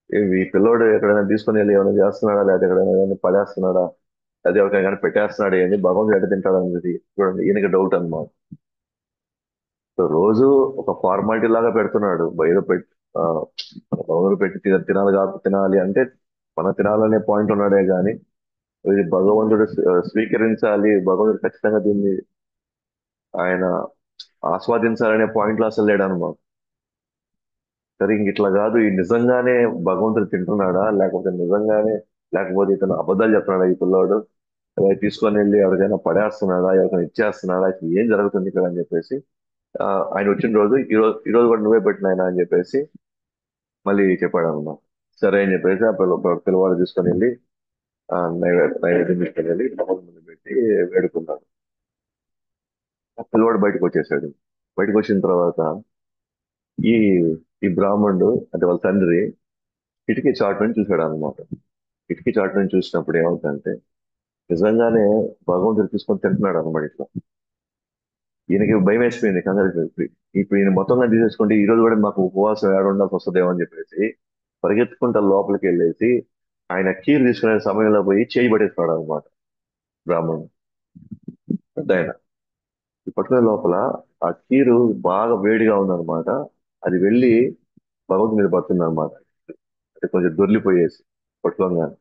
ఈ పిల్లోడు ఎక్కడైనా తీసుకొని వెళ్ళి ఏమైనా చేస్తున్నాడా లేకపోతే ఎక్కడైనా ఏమైనా పడేస్తున్నాడా అదే ఒక కానీ పెట్టేస్తున్నాడు ఏంది భగవంతుడు ఎక్కడ తింటాడు అనేది చూడండి ఈయనకి డౌట్ అన్నమాట సో రోజు ఒక ఫార్మాలిటీ లాగా పెడుతున్నాడు ఏదో పెట్టి ఆ, మన భగవంతుడు పెట్టి తిన- తినాలి కాదు తినాలి అంటే మన తినాలనే పాయింట్ ఉన్నాడే గాని ఇది భగవంతుడు స్వీ- స్వీకరించాలి భగవంతుడు ఖచ్చితంగా దీన్ని ఆయన ఆస్వాదించాలనే పాయింట్ లో అసలు లేడనమాట సరే ఇంక ఇట్లా కాదు ఈ నిజంగానే భగవంతుడు తింటున్నాడా లేకపోతే నిజంగానే లేకపోతే ఇతను అబద్ధాలు చెప్తున్నాడా ఈ పిల్లోడు అలా తీసుకొని వెళ్ళి ఎవరికైనా పడేస్తున్నాడా ఎవరికైనా ఇచ్చేస్తున్నాడా అసలు ఏం జరుగుతుంది ఇక్కడ అని చెప్పేసి ఆ, ఆయన వచ్చిన రోజు ఈ రోజు ఈ రోజు కూడా నువ్వే పెట్టిన ఆయన అని చెప్పేసి మళ్ళీ చెప్పాడు అనమాట సరే అని చెప్పేసి ఆ పిల్ల పిల్లవాడు తీసుకొని వెళ్ళి ఆ, నైవేద్యం నైవేద్యం తీసుకొని వెళ్ళి భగవంతుడి ముందు పెట్టి వేడుకున్నాడు ఆ పిల్లవాడు బయటకు వచ్చేసాడు బయటకు వచ్చిన తర్వాత ఈ ఈ బ్రాహ్మణుడు అంటే వాళ్ళ తండ్రి కిటికీ చాటు నుంచి చూశాడు అనమాట కిటికీ చాటు నుంచి చూసినప్పుడు ఏమవుతుందంటే నిజంగానే భగవంతుడు తీసుకొని తింటున్నాడు అనమాట ఇట్లా ఈయనకి భయం వేసిపోయింది కంగారు అయిపోయింది. ఇప్పుడు ఈయన మొత్తంగా తీసేసుకుంటే ఈ రోజు కూడా మాకు ఉపవాసం ఏడ ఉండాల్సి వస్తుందేమో అని చెప్పేసి పరిగెత్తుకుంటా లోపలికి వెళ్ళేసి ఆయన కీరు తీసుకునే సమయంలో పోయి చేయి పట్టేస్తున్నాడు అనమాట బ్రాహ్మణుడు పెద్ద ఆయన ఈ పట్టుకునే లోపల ఆ కీరు బాగా వేడిగా ఉందన్నమాట అది వెళ్ళి భగవంతుడి మీద పడుతుంది అనమాట అది కొంచెం దొర్లిపోయేసి పట్టుకోగానే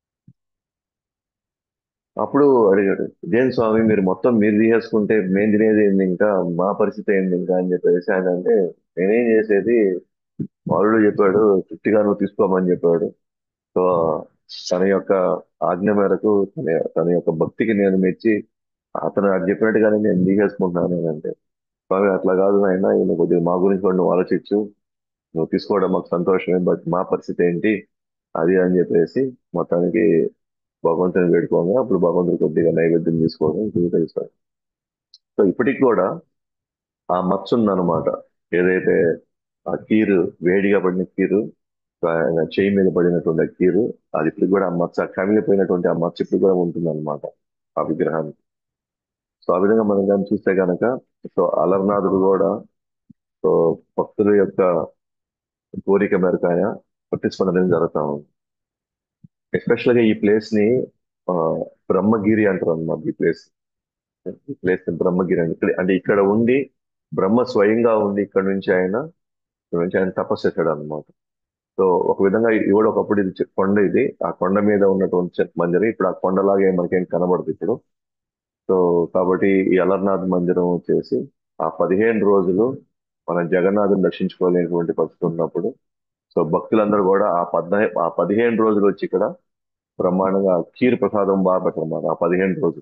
అప్పుడు అడిగాడు ఇదేం స్వామి మీరు మొత్తం మీరు తీసేసుకుంటే మేము తినేది ఏంది ఇంకా మా పరిస్థితి ఏంది ఇంకా అని చెప్పేసి ఆయన అంటే నేనేం చేసేది వాళ్ళు చెప్పాడు తృప్తిగా నువ్వు తీసుకోమని చెప్పాడు సో తన యొక్క ఆజ్ఞ మేరకు తన తన యొక్క భక్తికి నేను మెచ్చి అతను అది చెప్పినట్టుగానే నేను తీసేసుకుంటున్నాను అని అంటే స్వామి అట్లా కాదు నాయన ఈయన కొద్దిగా మా గురించి కూడా నువ్వు ఆలోచించు నువ్వు తీసుకోవడం మాకు సంతోషమే బట్ మా పరిస్థితి ఏంటి అది అని చెప్పేసి మొత్తానికి భగవంతుని వేడుకోగా అప్పుడు భగవంతుడు కొద్దిగా నైవేద్యం తీసుకోవడం తెలుస్తాడు సో ఇప్పటికి కూడా ఆ మచ్చ ఉందన్నమాట ఏదైతే ఆ కీరు వేడిగా పడిన కీరు ఆయన చేయి మీద పడినటువంటి ఆ కీరు అది ఇప్పుడు కూడా ఆ మచ్చ కమిలిపోయినటువంటి ఆ మచ్చ ఇప్పుడు కూడా ఉంటుంది అనమాట ఆ విగ్రహాన్ని సో ఆ విధంగా మనం కానీ చూస్తే కనుక సో అలర్నాథుడు కూడా సో భక్తుల యొక్క కోరిక మేరకు ఆయన ప్రతిస్పందన జరుగుతా ఉంది ఎస్పెషల్ గా ఈ ప్లేస్ ని ఆ, బ్రహ్మగిరి అంటారు అనమాట ఈ ప్లేస్ ఈ ప్లేస్ ని బ్రహ్మగిరి అని ఇక్కడ అంటే ఇక్కడ ఉండి బ్రహ్మ స్వయంగా ఉండి ఇక్కడ నుంచి ఆయన ఇక్కడ నుంచి ఆయన తపస్సు చేశాడు అనమాట సో ఒక విధంగా ఇది కూడా ఒకప్పుడు ఇది చి- కొండ ఇది ఆ కొండ మీద ఉన్నటువంటి చె- మందిరం ఇప్పుడు ఆ కొండలాగే మనకేం కనబడదు ఇప్పుడు సో కాబట్టి ఈ అలర్నాథ్ మందిరం వచ్చేసి ఆ పదిహేను రోజులు మనం జగన్నాథుని దర్శించుకోలేనటువంటి పరిస్థితి ఉన్నప్పుడు సో భక్తులందరూ కూడా ఆ పద్నా ఆ పదిహేను రోజులు వచ్చి ఇక్కడ బ్రహ్మాండంగా కీర్ ప్రసాదం బాగా పెట్టారన్నమాట ఆ పదిహేను రోజులు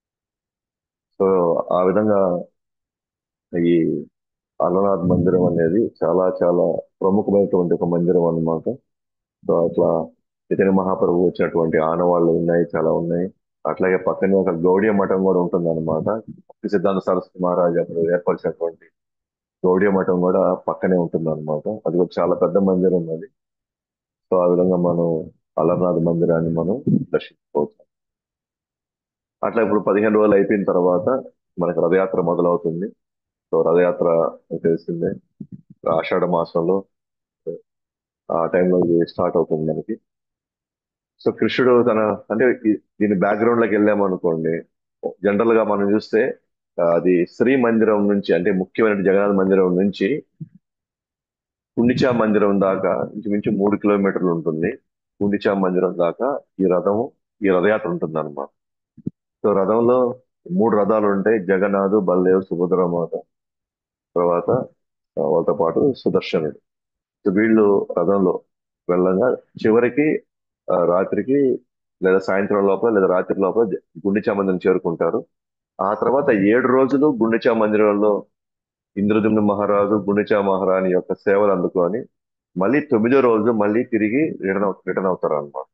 సో ఆ విధంగా ఈ అలనాథ్ మందిరం అనేది చాలా చాలా ప్రముఖమైనటువంటి ఒక మందిరం అన్నమాట సో అట్లా చైతన్య మహాప్రభు వచ్చినటువంటి ఆనవాళ్ళు ఉన్నాయి చాలా ఉన్నాయి అట్లాగే పక్కనే ఒక గౌడీయ మఠం కూడా ఉంటుంది అనమాట సిద్ధాంత సరస్వతి మహారాజ్ అప్పుడు ఏర్పరిచినటువంటి గౌడీయ మఠం కూడా పక్కనే ఉంటుంది అనమాట అది కూడా చాలా పెద్ద మందిరం అది సో ఆ విధంగా మనం అలర్నాథ్ మందిరాన్ని మనం దర్శించుకోవచ్చు అట్లా ఇప్పుడు పదిహేను రోజులు అయిపోయిన తర్వాత మనకు రథయాత్ర మొదలవుతుంది సో రథయాత్ర తెలిసిందే ఆషాఢ మాసంలో ఆ టైంలో ఇది స్టార్ట్ అవుతుంది మనకి సో కృష్ణుడు తన అంటే ఈ- దీని బ్యాక్గ్రౌండ్ లోకి వెళ్ళామనుకోండి జనరల్ గా మనం చూస్తే ఆ, అది శ్రీ మందిరం నుంచి అంటే ముఖ్యమైన జగన్నాథ మందిరం నుంచి గుండిచా మందిరం దాకా ఇంచుమించు మూడు కిలోమీటర్లు ఉంటుంది గుండిచా మందిరం దాకా ఈ రథం ఈ రథయాత్ర ఉంటుంది అనమాట సో రథంలో మూడు రథాలు ఉంటాయి జగన్నాథు బల్దేవ్ సుభద్రమాత తర్వాత ఆ, వాళ్ళతో పాటు సుదర్శనుడు సో వీళ్ళు రథంలో వెళ్ళగా చివరికి ఆ, రాత్రికి లేదా సాయంత్రం లోపల లేదా రాత్రి లోపల జ- గుండిచా మందిరం చేరుకుంటారు ఆ తర్వాత ఏడు రోజులు గుండిచా మందిరంలో ఇంద్రదుమ్న మహారాజు గుండిచా మహారాణి యొక్క సేవలు అందుకొని మళ్ళీ తొమ్మిదో రోజు మళ్ళీ తిరిగి రిటర్న్ అవు- రిటర్న్ అవుతారు అన్నమాట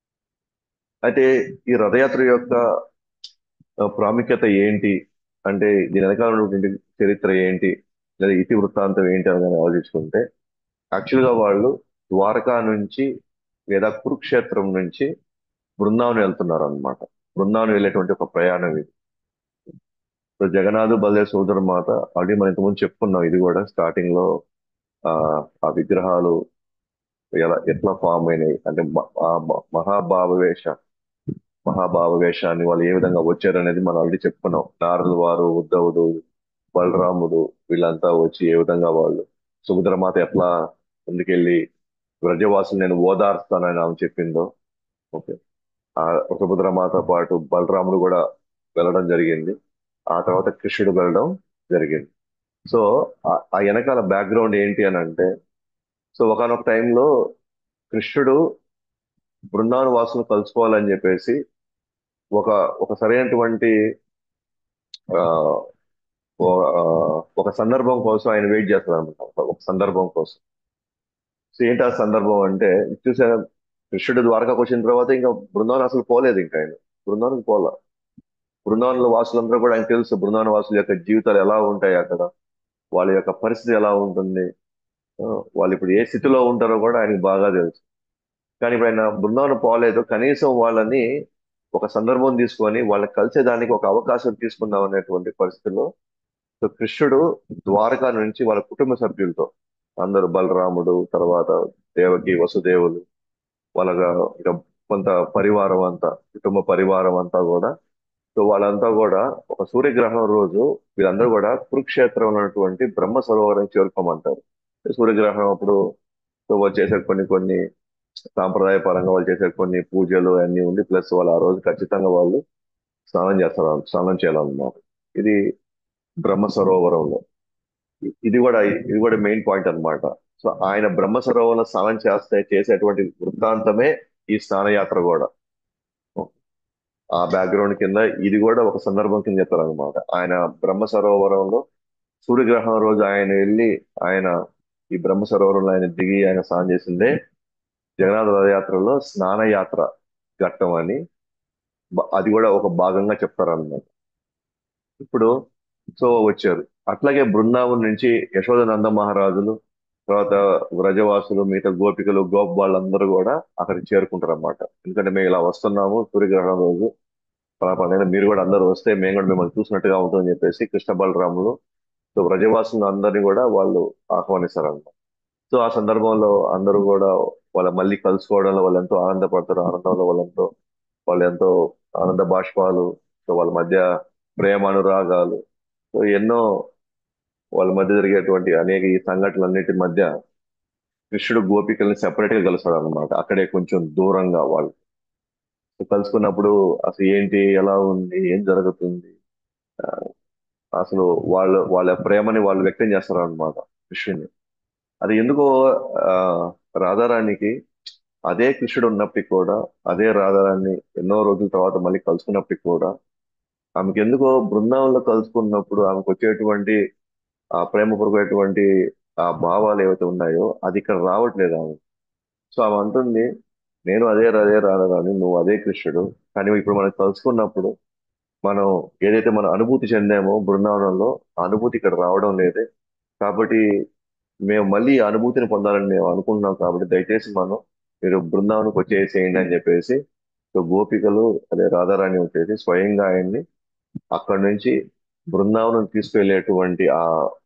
అయితే ఈ రథయాత్ర యొక్క ఆ, ప్రాముఖ్యత ఏంటి అంటే దీని వెనకాల ఉన్నటువంటి చరిత్ర ఏంటి లేదా ఇతి వృత్తాంతం ఏంటి అని కానీ ఆలోచించుకుంటే యాక్చువల్ గా వాళ్ళు ద్వారకా నుంచి లేదా కురుక్షేత్రం నుంచి బృందావనం వెళ్తున్నారు అనమాట బృందావనం వెళ్ళేటువంటి ఒక ప్రయాణం ఇది సో జగన్నాథ్ బలదేవ్ సోదర మాత ఆల్రెడీ మనం ఇంతకుముందు చెప్పుకున్నాం ఇది కూడా స్టార్టింగ్ లో ఆ ఆ విగ్రహాలు ఎలా ఎట్లా ఫామ్ అయినాయి అంటే మ- ఆ మ- మహాభావవేష మహాభావవేషాన్ని వాళ్ళు ఏ విధంగా వచ్చారు అనేది మనం ఆల్రెడీ చెప్పుకున్నాం నారదుల వారు ఉద్ధవుడు బలరాముడు వీళ్ళంతా వచ్చి ఏ విధంగా వాళ్ళు సుభద్రమాత ఎట్లా ముందుకెళ్ళి వ్రజవాసులు నేను ఓదార్స్తానని ఆమె చెప్పిందో ఓకే ఆ సుభద్రమాత పాటు బలరాముడు కూడా వెళ్ళడం జరిగింది ఆ తర్వాత కృష్ణుడు వెళ్ళడం జరిగింది సో ఆ ఆ వెనకాల బ్యాక్గ్రౌండ్ ఏంటి అని అంటే సో ఒకనొక టైంలో కృష్ణుడు బృందావన వాసులు కలుసుకోవాలని చెప్పేసి ఒక ఒక సరైనటువంటి ఆ, ఓ- ఆ, ఒక సందర్భం కోసం ఆయన వెయిట్ చేస్తారు అనమాట ఒక సందర్భం కోసం సో ఏంటి ఆ సందర్భం అంటే చూసా కృష్ణుడు ద్వారకాకు వచ్చిన తర్వాత ఇంకా బృందావనం అసలు పోలేదు ఇంకా ఆయన బృందావనం పోలా బృందావనంలో వాసులందరూ కూడా ఆయన తెలుసు బృందావన వాసుల యొక్క జీవితాలు ఎలా ఉంటాయి అక్కడ వాళ్ళ యొక్క పరిస్థితి ఎలా ఉంటుంది ఆ, వాళ్ళు ఇప్పుడు ఏ స్థితిలో ఉంటారో కూడా ఆయనకి బాగా తెలుసు కానీ ఇప్పుడు ఆయన బృందావనం పోలేదు కనీసం వాళ్ళని ఒక సందర్భం తీసుకొని వాళ్ళని కలిసేదానికి ఒక అవకాశం తీసుకుందాం అనేటువంటి పరిస్థితిలో సో కృష్ణుడు ద్వారకా నుంచి వాళ్ళ కుటుంబ సభ్యులతో అందరు బలరాముడు తర్వాత దేవకి వసుదేవులు వాళ్ళ ఇక కొంత పరివారం అంతా కుటుంబ పరివారం అంతా కూడా సో వాళ్ళంతా కూడా ఒక సూర్యగ్రహణం రోజు వీళ్ళందరూ కూడా కురుక్షేత్రం ఉన్నటువంటి బ్రహ్మ సరోవరం చేరుకోమంటారు సూర్యగ్రహణం అప్పుడు సో వాళ్ళు చేసే కొన్ని కొన్ని సాంప్రదాయ పరంగా వాళ్ళు చేసే కొన్ని పూజలు అన్ని ఉండి ప్లస్ వాళ్ళు ఆ రోజు ఖచ్చితంగా వాళ్ళు స్నానం చేస్తారు స్నానం చేయాలన్నమాట ఇది బ్రహ్మ సరోవరంలో ఇ- ఇది కూడా ఇది కూడా మెయిన్ పాయింట్ అన్నమాట సో ఆయన బ్రహ్మ సరోవరంలో స్నానం చేస్తే చేసేటువంటి వృత్తాంతమే ఈ స్నానయాత్ర కూడా ఆ బ్యాక్గ్రౌండ్ కింద ఇది కూడా ఒక సందర్భం కింద చెప్తారు అనమాట ఆయన బ్రహ్మ సరోవరంలో సూర్యగ్రహణం రోజు ఆయన వెళ్ళి ఆయన ఈ బ్రహ్మ సరోవరంలో ఆయన దిగి ఆయన స్నానం చేసిందే జగన్నాథ రథయాత్రలో స్నానయాత్ర ఘట్టం అని బ- అది కూడా ఒక భాగంగా చెప్తారు అన్నమాట ఇప్పుడు సో వచ్చారు అట్లాగే బృందావనం నుంచి యశోద నంద మహారాజులు తర్వాత వ్రజవాసులు మిగతా గోపికలు గోప్ వాళ్ళందరూ కూడా అక్కడికి చేరుకుంటారు అన్నమాట ఎందుకంటే మేము ఇలా వస్తున్నాము సూర్యగ్రహణం రోజు పలానా మీరు కూడా అందరూ వస్తే మేము కూడా మిమ్మల్ని చూసినట్టుగా ఉంటుందని చెప్పేసి కృష్ణ బలరాములు సో వ్రజవాసులు అందరినీ కూడా వాళ్ళు ఆహ్వానిస్తారు అన్నమాట సో ఆ సందర్భంలో అందరూ కూడా వాళ్ళ మళ్ళీ కలుసుకోవడంలో వాళ్ళు ఎంతో ఆనందపడతారు ఆనందంలో వాళ్ళంతో వాళ్ళు ఎంతో ఆనంద బాష్పాలు సో వాళ్ళ మధ్య ప్రేమ అనురాగాలు సో ఎన్నో వాళ్ళ మధ్య జరిగేటువంటి అనేక ఈ సంఘటనలన్నిటి మధ్య కృష్ణుడు గోపికల్ని సెపరేట్ గా కలుస్తాడు అనమాట అక్కడే కొంచెం దూరంగా వాళ్ళు సో కలుసుకున్నప్పుడు అసలు ఏంటి ఎలా ఉంది ఏం జరుగుతుంది ఆ, అసలు వాళ్ళ వాళ్ళ ప్రేమని వాళ్ళు వ్యక్తం చేస్తారు అనమాట కృష్ణుని అది ఎందుకో ఆ రాధారాణికి అదే కృష్ణుడు ఉన్నప్పటికీ కూడా అదే రాధారాణి ఎన్నో రోజుల తర్వాత మళ్ళీ కలుసుకున్నప్పటికీ కూడా ఆమెకి ఎందుకో బృందావనంలో కలుసుకున్నప్పుడు ఆమెకు వచ్చేటువంటి ఆ ప్రేమపూర్వకమైనటువంటి ఆ భావాలు ఏవైతే ఉన్నాయో అది ఇక్కడ రావట్లేదు ఆమె సో ఆమె అంటుంది నేను అదే అదే రాధారాణి నువ్వు అదే కృష్ణుడు కానీ ఇప్పుడు మనం కలుసుకున్నప్పుడు మనం ఏదైతే మనం అనుభూతి చెందామో బృందావనంలో ఆ అనుభూతి ఇక్కడ రావడం లేదే కాబట్టి మేము మళ్ళీ ఆ అనుభూతిని పొందాలని మేము అనుకుంటున్నాం కాబట్టి దయచేసి మనం మీరు బృందావనంకి వచ్చేసేయండి అని చెప్పేసి సో గోపికలు అదే రాధారాణి వచ్చేసి స్వయంగా ఆయన్ని అక్కడి నుంచి బృందావనం తీసుకెళ్లేటువంటి ఆ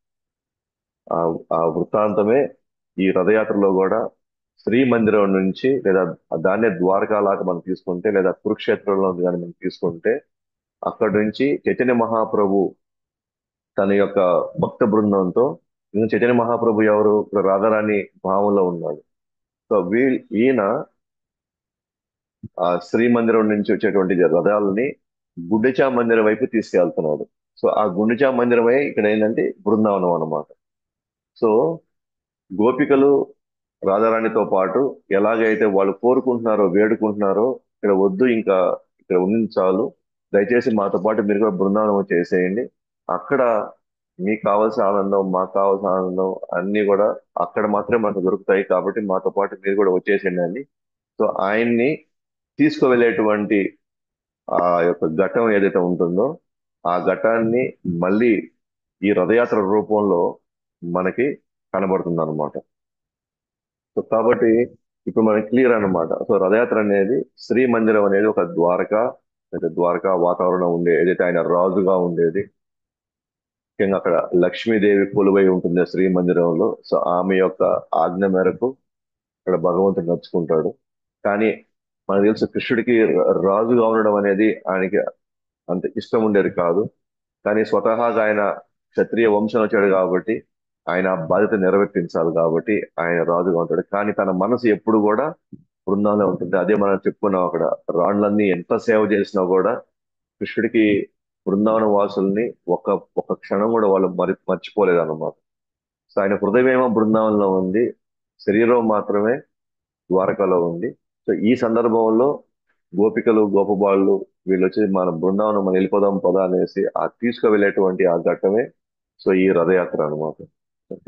ఆ ఆ వృత్తాంతమే ఈ రథయాత్రలో కూడా శ్రీ మందిరం నుంచి లేదా దాన్నే ద్వారకా లాగా మనం తీసుకుంటే లేదా కురుక్షేత్రంలో కానీ మనం తీసుకుంటే అక్కడి నుంచి చైతన్య మహాప్రభు తన యొక్క భక్త బృందంతో ఇంకా చైతన్య మహాప్రభు ఎవరు ఇప్పుడు రాధారాణి భావంలో ఉన్నాడు సో వీ ఈయన ఆ శ్రీ మందిరం నుంచి వచ్చేటువంటి రథాలని గుండెచా మందిరం వైపు తీసుకెళ్తున్నాడు సో ఆ గుండెచా మందిరమే ఇక్కడ ఏంటంటే బృందావనం అన్నమాట సో గోపికలు రాధారాణితో పాటు ఎలాగైతే వాళ్ళు కోరుకుంటున్నారో వేడుకుంటున్నారో ఇక్కడ వద్దు ఇంకా ఇక్కడ ఉంది చాలు దయచేసి మాతో పాటు మీరు కూడా బృందావనం చేసేయండి అక్కడ మీకు కావాల్సిన ఆనందం మాకు కావాల్సిన ఆనందం అన్ని కూడా అక్కడ మాత్రమే మనకు దొరుకుతాయి కాబట్టి మాతో పాటు మీరు కూడా వచ్చేసేయండి అని సో ఆయన్ని తీసుకువెళ్ళేటువంటి ఆ యొక్క ఘట్టం ఏదైతే ఉంటుందో ఆ ఘటాన్ని మళ్ళీ ఈ రథయాత్ర రూపంలో మనకి కనబడుతుంది అనమాట సో కాబట్టి ఇప్పుడు మనకి క్లియర్ అన్నమాట సో రథయాత్ర అనేది శ్రీ మందిరం అనేది ఒక ద్వారక లేదా ద్వారకా వాతావరణం ఉండే ఏదైతే ఆయన రాజుగా ఉండేది ముఖ్యంగా అక్కడ లక్ష్మీదేవి కొలువై ఉంటుంది శ్రీ మందిరంలో సో ఆమె యొక్క ఆజ్ఞ మేరకు ఇక్కడ భగవంతుడు నడుచుకుంటాడు కానీ మనకు తెలుసు కృష్ణుడికి ర- రాజుగా ఉండడం అనేది ఆయనకి అంత ఇష్టం ఉండేది కాదు కానీ స్వతహాగా ఆయన క్షత్రియ వంశం వచ్చాడు కాబట్టి ఆయన ఆ బాధ్యత నెరవేర్తించాలి కాబట్టి ఆయన రాజుగా ఉంటాడు కానీ తన మనసు ఎప్పుడు కూడా బృందాల్లో ఉంటుంది అదే మనం చెప్పుకున్నాం అక్కడ రాళ్ళన్నీ ఎంత సేవ చేసినా కూడా కృష్ణుడికి బృందావన వాసుల్ని ఒక ఒక క్షణం కూడా వాళ్ళు మరి మర్చిపోలేదు అన్నమాట సో ఆయన హృదయమేమో బృందావనంలో ఉంది శరీరం మాత్రమే ద్వారకలో ఉంది సో ఈ సందర్భంలో గోపికలు గోపబాళ్ళు వీళ్ళు వచ్చి మన బృందావనం మనం వెళ్ళిపోదాం పదా అనేసి ఆ తీసుకువెళ్ళేటువంటి ఆ ఘట్టమే సో ఈ రథయాత్ర అనమాట ఓకే.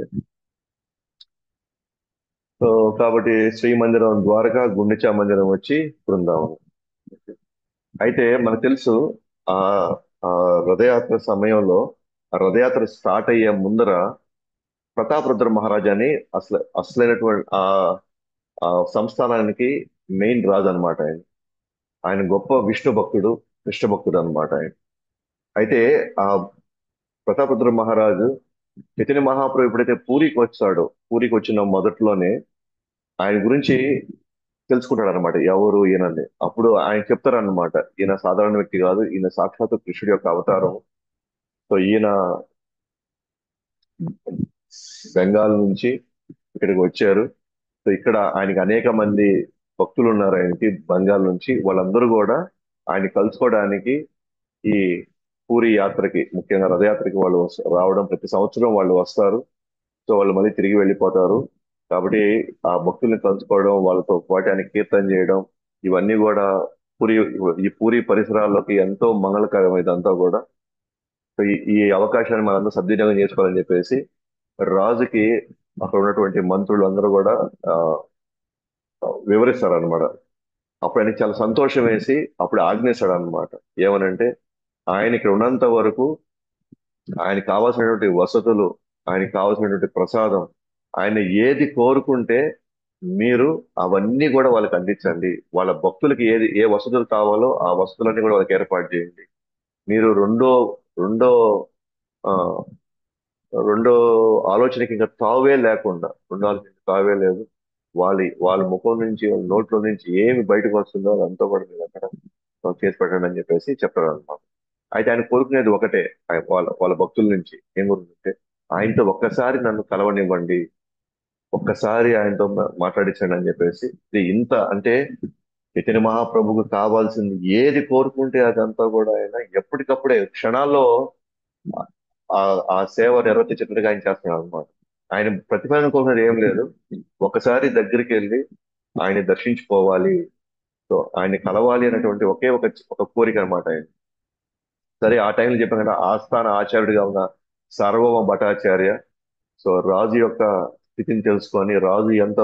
సో కాబట్టి శ్రీ మందిరం ద్వారకా గుండిచా మందిరం వచ్చి బృందావనం అయితే మనకు తెలుసు ఆ ఆ రథయాత్ర సమయంలో ఆ రథయాత్ర స్టార్ట్ అయ్యే ముందర ప్రతాపరుద్ర మహారాజాని అసలు అసలైనటువంటి ఆ ఆ సంస్థానానికి మెయిన్ రాజు అనమాట ఆయన ఆయన గొప్ప విష్ణు భక్తుడు కృష్ణ భక్తుడు అనమాట ఆయన అయితే ఆ ప్రతాపరుద్ర మహారాజు చైతన్య మహాప్రభు ఎప్పుడైతే పూరికి వచ్చాడో పూరికి వచ్చిన మొదట్లోనే ఆయన గురించి తెలుసుకుంటాడు అనమాట ఎవరు ఈయనని అప్పుడు ఆయన చెప్తారన్నమాట ఈయన సాధారణ వ్యక్తి కాదు ఈయన సాక్షాత్ కృష్ణుడి యొక్క అవతారం సో ఈయన బెంగాల్ నుంచి ఇక్కడికి వచ్చారు సో ఇక్కడ ఆయనకి అనేక మంది భక్తులు ఉన్నారు ఆయనకి బెంగాల్ నుంచి వాళ్ళందరూ కూడా ఆయన కలుసుకోవడానికి ఈ పూరి యాత్రకి ముఖ్యంగా రథయాత్రకి వాళ్ళు వస్- రావడం ప్రతి సంవత్సరం వాళ్ళు వస్తారు సో వాళ్ళు మళ్ళీ తిరిగి వెళ్ళిపోతారు కాబట్టి ఆ భక్తుల్ని కలుసుకోవడం వాళ్ళతో పాటు ఆయన కీర్తన చేయడం ఇవన్నీ కూడా పూరి ఈ పూరి పరిసరాల్లోకి ఎంతో మంగళకరం ఇదంతా కూడా సో ఈ ఈ అవకాశాన్ని మనందరూ సద్వినియోగం చేసుకోవాలని చెప్పేసి రాజుకి అక్కడ ఉన్నటువంటి మంత్రులు అందరూ కూడా ఆ, వివరిస్తారు అనమాట అప్పుడు ఆయనకి చాలా సంతోషం వేసి అప్పుడు ఆజ్ఞిస్తాడు అనమాట ఏమనంటే ఆయన ఇక్కడ ఉన్నంత వరకు ఆయనకి కావాల్సినటువంటి వసతులు ఆయనకి కావాల్సినటువంటి ప్రసాదం ఆయన ఏది కోరుకుంటే మీరు అవన్నీ కూడా వాళ్ళకి అందించండి వాళ్ళ భక్తులకి ఏది ఏ వసతులు కావాలో ఆ వసతులన్నీ కూడా వాళ్ళకి ఏర్పాటు చేయండి మీరు రెండో రెండో ఆ, రెండో ఆలోచనకి ఇంకా తావే లేకుండా రెండో ఆలోచనకి తావే లేదు వాళ్ళ వాళ్ళ ముఖం నుంచి వాళ్ళ నోట్లో నుంచి ఏమి బయటకు వస్తుందో అదంతా కూడా మీరు అక్కడ చేసి పెట్టండి అని చెప్పేసి చెప్తారు అనమాట అయితే ఆయన కోరుకునేది ఒకటే ఆయన వాళ్ళ వాళ్ళ భక్తుల నుంచి ఏం కోరుకుంటే ఆయనతో ఒక్కసారి నన్ను కలవనివ్వండి ఒక్కసారి ఆయనతో మా- మాట్లాడించండి అని చెప్పేసి ఇది ఇంత అంటే చైతన్య మహాప్రభుకు కావాల్సింది ఏది కోరుకుంటే అదంతా కూడా ఆయన ఎప్పటికప్పుడే క్షణాల్లో ఆ ఆ సేవ నిర్వర్తించినట్టుగా ఆయన చేస్తున్నాడు అనమాట ఆయన ప్రతిఫలం కోరుకునేది ఏం లేదు ఒకసారి దగ్గరికి వెళ్ళి ఆయన దర్శించుకోవాలి సో ఆయన కలవాలి అనేటువంటి ఒకే ఒక ఒక కోరిక అనమాట ఆయన సరే ఆ టైంలో చెప్పాను కదా ఆస్థాన ఆచార్యుడిగా ఉన్న సార్వభౌమ భట్టాచార్య సో రాజు యొక్క స్థితిని తెలుసుకొని రాజు ఎంత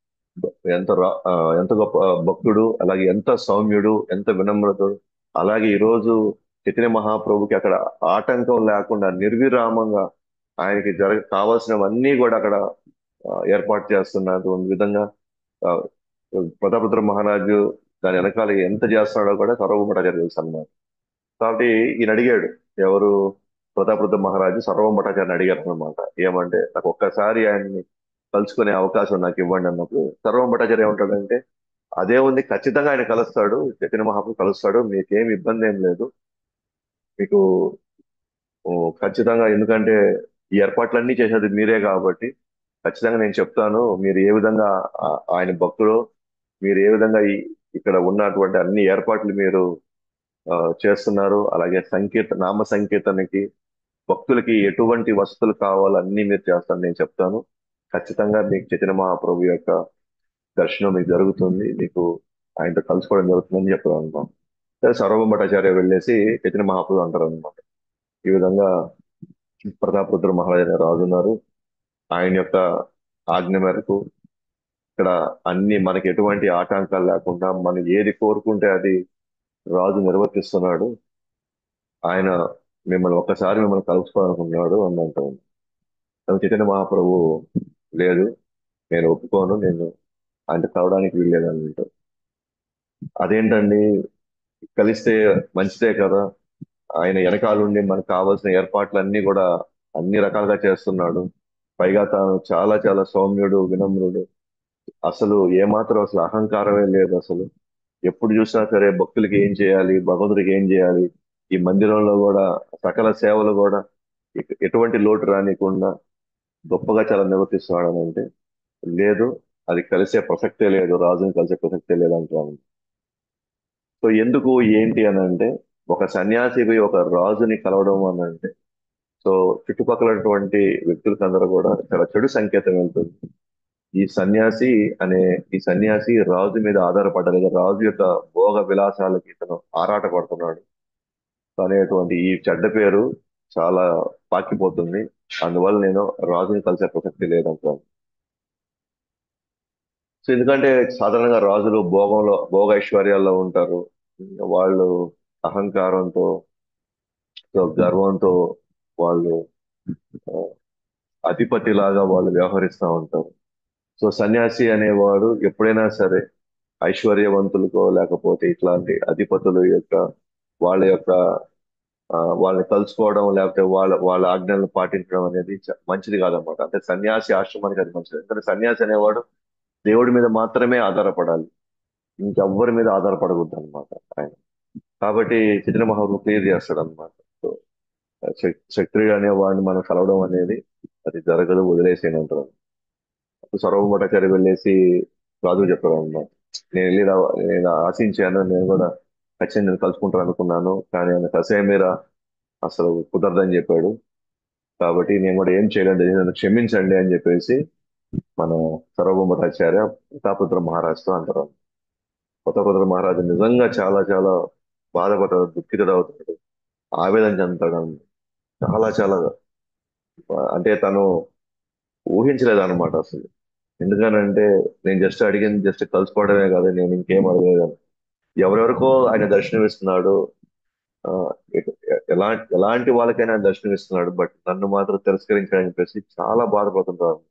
ఎంత రా- ఆ, ఎంత గొప్ప భక్తుడు అలాగే ఎంత సౌమ్యుడు ఎంత వినమ్రతుడు అలాగే ఈ రోజు చైతన్య మహాప్రభుకి అక్కడ ఆటంకం లేకుండా నిర్విరామంగా ఆయనకి జరగ కావాల్సినవన్నీ కూడా అక్కడ ఆ, ఏర్పాటు చేస్తున్నటువంటి విధంగా ఆ, ప్రతాపరుద్ర మహారాజు దాని వెనకాల ఎంత చేస్తున్నాడో కూడా సర్వభటాచార్య తెలుసు అన్నమాట కాబట్టి ఈయన అడిగాడు ఎవరు ప్రతాపరుద్ర మహారాజు సర్వం భటాచార్యని అడిగారు అనమాట ఏమంటే నాకు ఒక్కసారి ఆయన్ని కలుసుకునే అవకాశం నాకు ఇవ్వండి అన్నప్పుడు సర్వం భటాచార్య ఏమంటాడంటే అదే ఉంది ఖచ్చితంగా ఆయన కలుస్తాడు చైతన్య మహాప్రభు కలుస్తాడు మీకేం ఇబ్బంది ఏం లేదు మీకు ఓ, ఖచ్చితంగా ఎందుకంటే ఈ ఏర్పాట్లన్నీ చేసేది మీరే కాబట్టి ఖచ్చితంగా నేను చెప్తాను మీరు ఏ విధంగా ఆ- ఆయన భక్తుడు మీరు ఏ విధంగా ఈ ఇక్కడ ఉన్నటువంటి అన్ని ఏర్పాట్లు మీరు ఆ, చేస్తున్నారు అలాగే సంకీర్త నామ సంకీర్తనకి భక్తులకి ఎటువంటి వసతులు కావాలో అన్ని మీరు చేస్తాను నేను చెప్తాను ఖచ్చితంగా మీకు చైతన్య మహాప్రభు యొక్క దర్శనం మీకు జరుగుతుంది మీకు ఆయనతో కలుసుకోవడం జరుగుతుందని చెప్తాను అనమాట సరే సర్వభౌమ భట్టాచార్య వెళ్ళేసి చైతన్య మహాప్రభు అంటారు అనమాట ఈ విధంగా ప్రతాపరుద్ర మహారాజు అనే రాజు ఉన్నారు ఆయన యొక్క ఆజ్ఞ మేరకు ఇక్కడ అన్ని మనకి ఎటువంటి ఆటంకాలు లేకుండా మనం ఏది కోరుకుంటే అది రాజు నిర్వర్తిస్తున్నాడు ఆయన మిమ్మల్ని ఒక్కసారి మిమ్మల్ని కలుసుకోవాలనుకున్నాడు అని అంటాను కానీ చైతన్య మహాప్రభు లేదు నేను ఒప్పుకోను నేను ఆయన కలవడానికి వీల్లేదు అని అంటారు అదేంటండి కలిస్తే మంచిదే కదా ఆయన వెనకాలండి మనకు కావాల్సిన ఏర్పాట్లన్నీ కూడా అన్ని రకాలుగా చేస్తున్నాడు పైగా తాను చాలా చాలా సౌమ్యుడు వినమ్రుడు అసలు ఏమాత్రం అసలు అహంకారమే లేదు అసలు ఎప్పుడు చూసినా సరే భక్తులకి ఏం చేయాలి భగవంతుడికి ఏం చేయాలి ఈ మందిరంలో కూడా సకల సేవలు కూడా ఎ- ఎటువంటి లోటు రానికుండా గొప్పగా చాలా నిర్వర్తిస్తున్నాడు అని అంటే లేదు అది కలిసే ప్రసక్తే లేదు రాజుని కలిసే ప్రసక్తే లేదు అంటున్నాను సో ఎందుకు ఏంటి అని అంటే ఒక సన్యాసి పోయి ఒక రాజుని కలవడం అని అంటే సో చుట్టుపక్కల ఉన్నటువంటి వ్యక్తులకి అందరూ కూడా చాలా చెడు సంకేతం వెళ్తుంది ఈ సన్యాసి అనే ఈ సన్యాసి రాజు మీద ఆధారపడలేదు రాజు యొక్క భోగ విలాసాలకి ఇతను ఆరాట పడుతున్నాడు అనేటువంటి ఈ చెడ్డ పేరు చాలా పాకిపోతుంది అందువల్ల నేను రాజుని కలిసే ప్రసక్తి లేదంటాను సో ఎందుకంటే సాధారణంగా రాజులు భోగంలో భోగ ఐశ్వర్యాల్లో ఉంటారు వాళ్ళు అహంకారంతో సో గర్వంతో వాళ్ళు ఆ, అధిపతిలాగా వాళ్ళు వ్యవహరిస్తూ ఉంటారు సో సన్యాసి అనేవాడు ఎప్పుడైనా సరే ఐశ్వర్యవంతులకో లేకపోతే ఇట్లాంటి అధిపతుల యొక్క వాళ్ళ యొక్క ఆ, వాళ్ళని కలుసుకోవడం లేకపోతే వాళ్ళ వాళ్ళ ఆజ్ఞలను పాటించడం అనేది చ- మంచిది కాదన్నమాట అంటే సన్యాసి ఆశ్రమానికి అది మంచిది ఎందుకంటే సన్యాసి అనేవాడు దేవుడి మీద మాత్రమే ఆధారపడాలి ఇంకెవ్వరి మీద ఆధారపడకూడదు అనమాట ఆయన కాబట్టి చైతన్య మహాప్రభు క్లియర్ చేస్తాడు అనమాట సో క్షత్రియుడు అనే వాడిని మనం కలవడం అనేది అది జరగదు వదిలేసేయనంటారు సర్వమఠాచారి వెళ్ళేసి రాజు చెప్పాడు అనమాట నేను వెళ్ళి రా- నేను ఆశించాను నేను కూడా ఖచ్చితంగా నేను కలుసుకుంటాను అనుకున్నాను కానీ ఆయన కసేమీరా అసలు కుదరదని చెప్పాడు కాబట్టి నేను కూడా ఏం చేయలేదు నన్ను క్షమించండి అని చెప్పేసి మన సర్వభౌమతాచార్య ప్రతాపరుద్ర మహారాజుతో అంటారు ప్రతాపరుద్ర మహారాజు నిజంగా చాలా చాలా బాధపడతాడు దుఃఖితుడు అవుతాడు ఆవేదన చెందుతాడు చాలా చాలా అంటే తను ఊహించలేదు అనమాట అసలు ఎందుకనంటే నేను జస్ట్ అడిగింది జస్ట్ కలుసుకోవడమే కాదు నేను ఇంకేం అడగలేదు ఎవరెవరికో ఆయన దర్శనం ఇస్తున్నాడు ఆ, ఎటు- ఎలా ఎలాంటి వాళ్ళకైనా ఆయన దర్శనం ఇస్తున్నాడు బట్ నన్ను మాత్రం తిరస్కరించాడని చెప్పేసి చాలా బాధపడుతుంటారు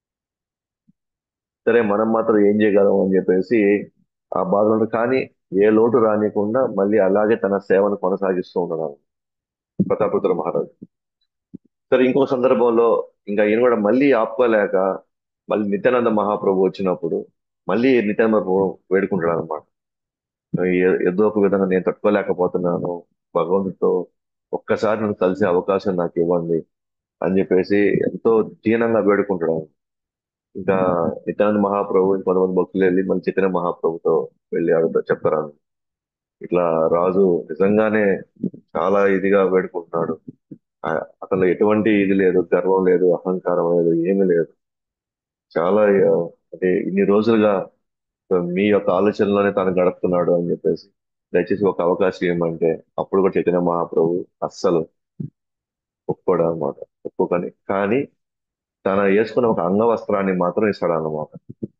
సరే మనం మాత్రం ఏం చేయగలం అని చెప్పేసి ఆ బాధలు ఉంటారు. కానీ ఏ లోటు రానికుండా మళ్ళీ అలాగే తన సేవను కొనసాగిస్తూ ఉన్నాడు ప్రతాపరుద్ర మహారాజు సరే ఇంకో సందర్భంలో ఇంకా ఈయన కూడా మళ్ళీ ఆపుకోలేక మళ్ళీ నిత్యానంద మహాప్రభు వచ్చినప్పుడు మళ్ళీ నిత్యానంద మహాప్రభు వేడుకుంటాడు అనమాట ఏదో ఒక విధంగా నేను తట్టుకోలేకపోతున్నాను భగవంతుడితో ఒక్కసారి నన్ను కలిసే అవకాశం నాకు ఇవ్వండి అని చెప్పేసి ఎంతో దీనంగా వేడుకుంటాడు ఆయన. ఇంకా నిత్యానంద మహాప్రభు కొంతమంది భక్తులు వెళ్ళి మళ్ళీ చైతన్య మహాప్రభుతో వెళ్ళి అడుగుతారు చెప్తారు ఇట్లా రాజు నిజంగానే చాలా ఇదిగా వేడుకుంటున్నాడు ఆ- అతను ఎటువంటి ఇది లేదు గర్వం లేదు అహంకారం లేదు ఏమీ లేదు చాలా ఆ, అంటే ఇన్ని రోజులుగా మీ యొక్క ఆలోచనలోనే తాను గడుపుతున్నాడు అని చెప్పేసి దయచేసి ఒక అవకాశం ఇవ్వమంటే అప్పుడు కూడా చైతన్య మహాప్రభు అస్సలు ఒప్పుకోడు అనమాట ఒప్పుకొని కానీ తన వేసుకున్న ఒక అంగవస్త్రాన్ని మాత్రం ఇస్తాడు అన్నమాట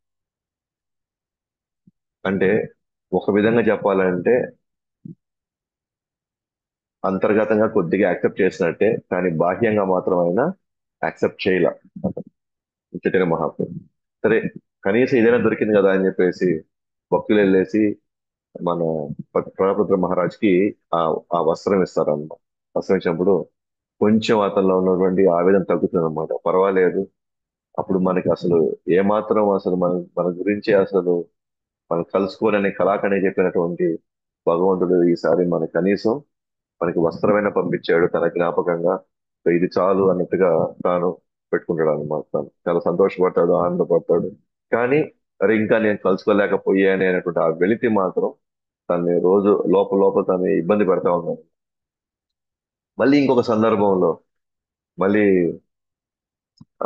అంటే ఒక విధంగా చెప్పాలంటే అంతర్గతంగా కొద్దిగా యాక్సెప్ట్ చేసినట్టే కానీ బాహ్యంగా మాత్రం ఆయన యాక్సెప్ట్ చేయలే చైతన్య మహాప్రభు సరే కనీసం ఇదైనా దొరికింది కదా అని చెప్పేసి భక్తులు వెళ్ళేసి మన ప్రతాపరుద్ర మహారాజ్కి ఆ ఆ వస్త్రం ఇస్తారన్నమాట వస్త్రం ఇచ్చినప్పుడు కొంచెం అతనిలో ఉన్నటువంటి ఆవేదన తగ్గుతుంది అనమాట పర్వాలేదు అప్పుడు మనకి అసలు ఏమాత్రం అసలు మన మన గురించి అసలు మనం కలుసుకోవాలనే కళాకనే చెప్పినటువంటి భగవంతుడు ఈసారి మన కనీసం మనకి వస్త్రమైన పంపించాడు తన జ్ఞాపకంగా సో ఇది చాలు అన్నట్టుగా తాను పెట్టుకుంటాడు అనమాట తాను చాలా సంతోషపడతాడు ఆనందపడతాడు కానీ అరే ఇంకా నేను కలుసుకోలేకపోయాను అనేటువంటి ఆ వెలితి మాత్రం తనని రోజు లోపల లోపల తను ఇబ్బంది పెడతా ఉన్నాడు మళ్ళీ ఇంకొక సందర్భంలో మళ్ళీ ఆ